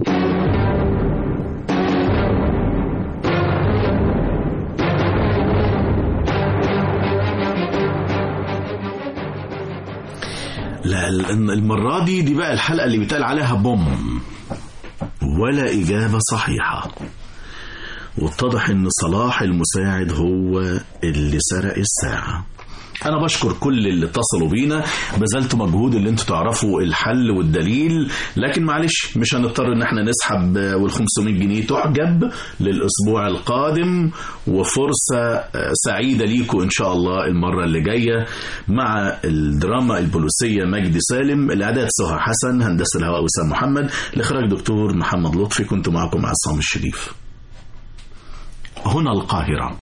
لا المرة دي دي بقى الحلقة اللي بيتقال عليها بوم ولا إجابة صحيحة واتضح ان صلاح المساعد هو اللي سرق الساعة انا بشكر كل اللي اتصلوا بينا بذلتوا مجهود اللي انتوا تعرفوا الحل والدليل لكن معلش مش هنضطر ان احنا نسحب وال 500 جنيه تحجب للاسبوع القادم وفرصة سعيدة ليكم ان شاء الله المرة اللي جاية مع الدراما البوليسية مجدي سالم الاعداد سهى حسن هندسة الهواء وسام محمد الاخراج دكتور محمد لطفي كنت معكم عصام الشريف هنا القاهرة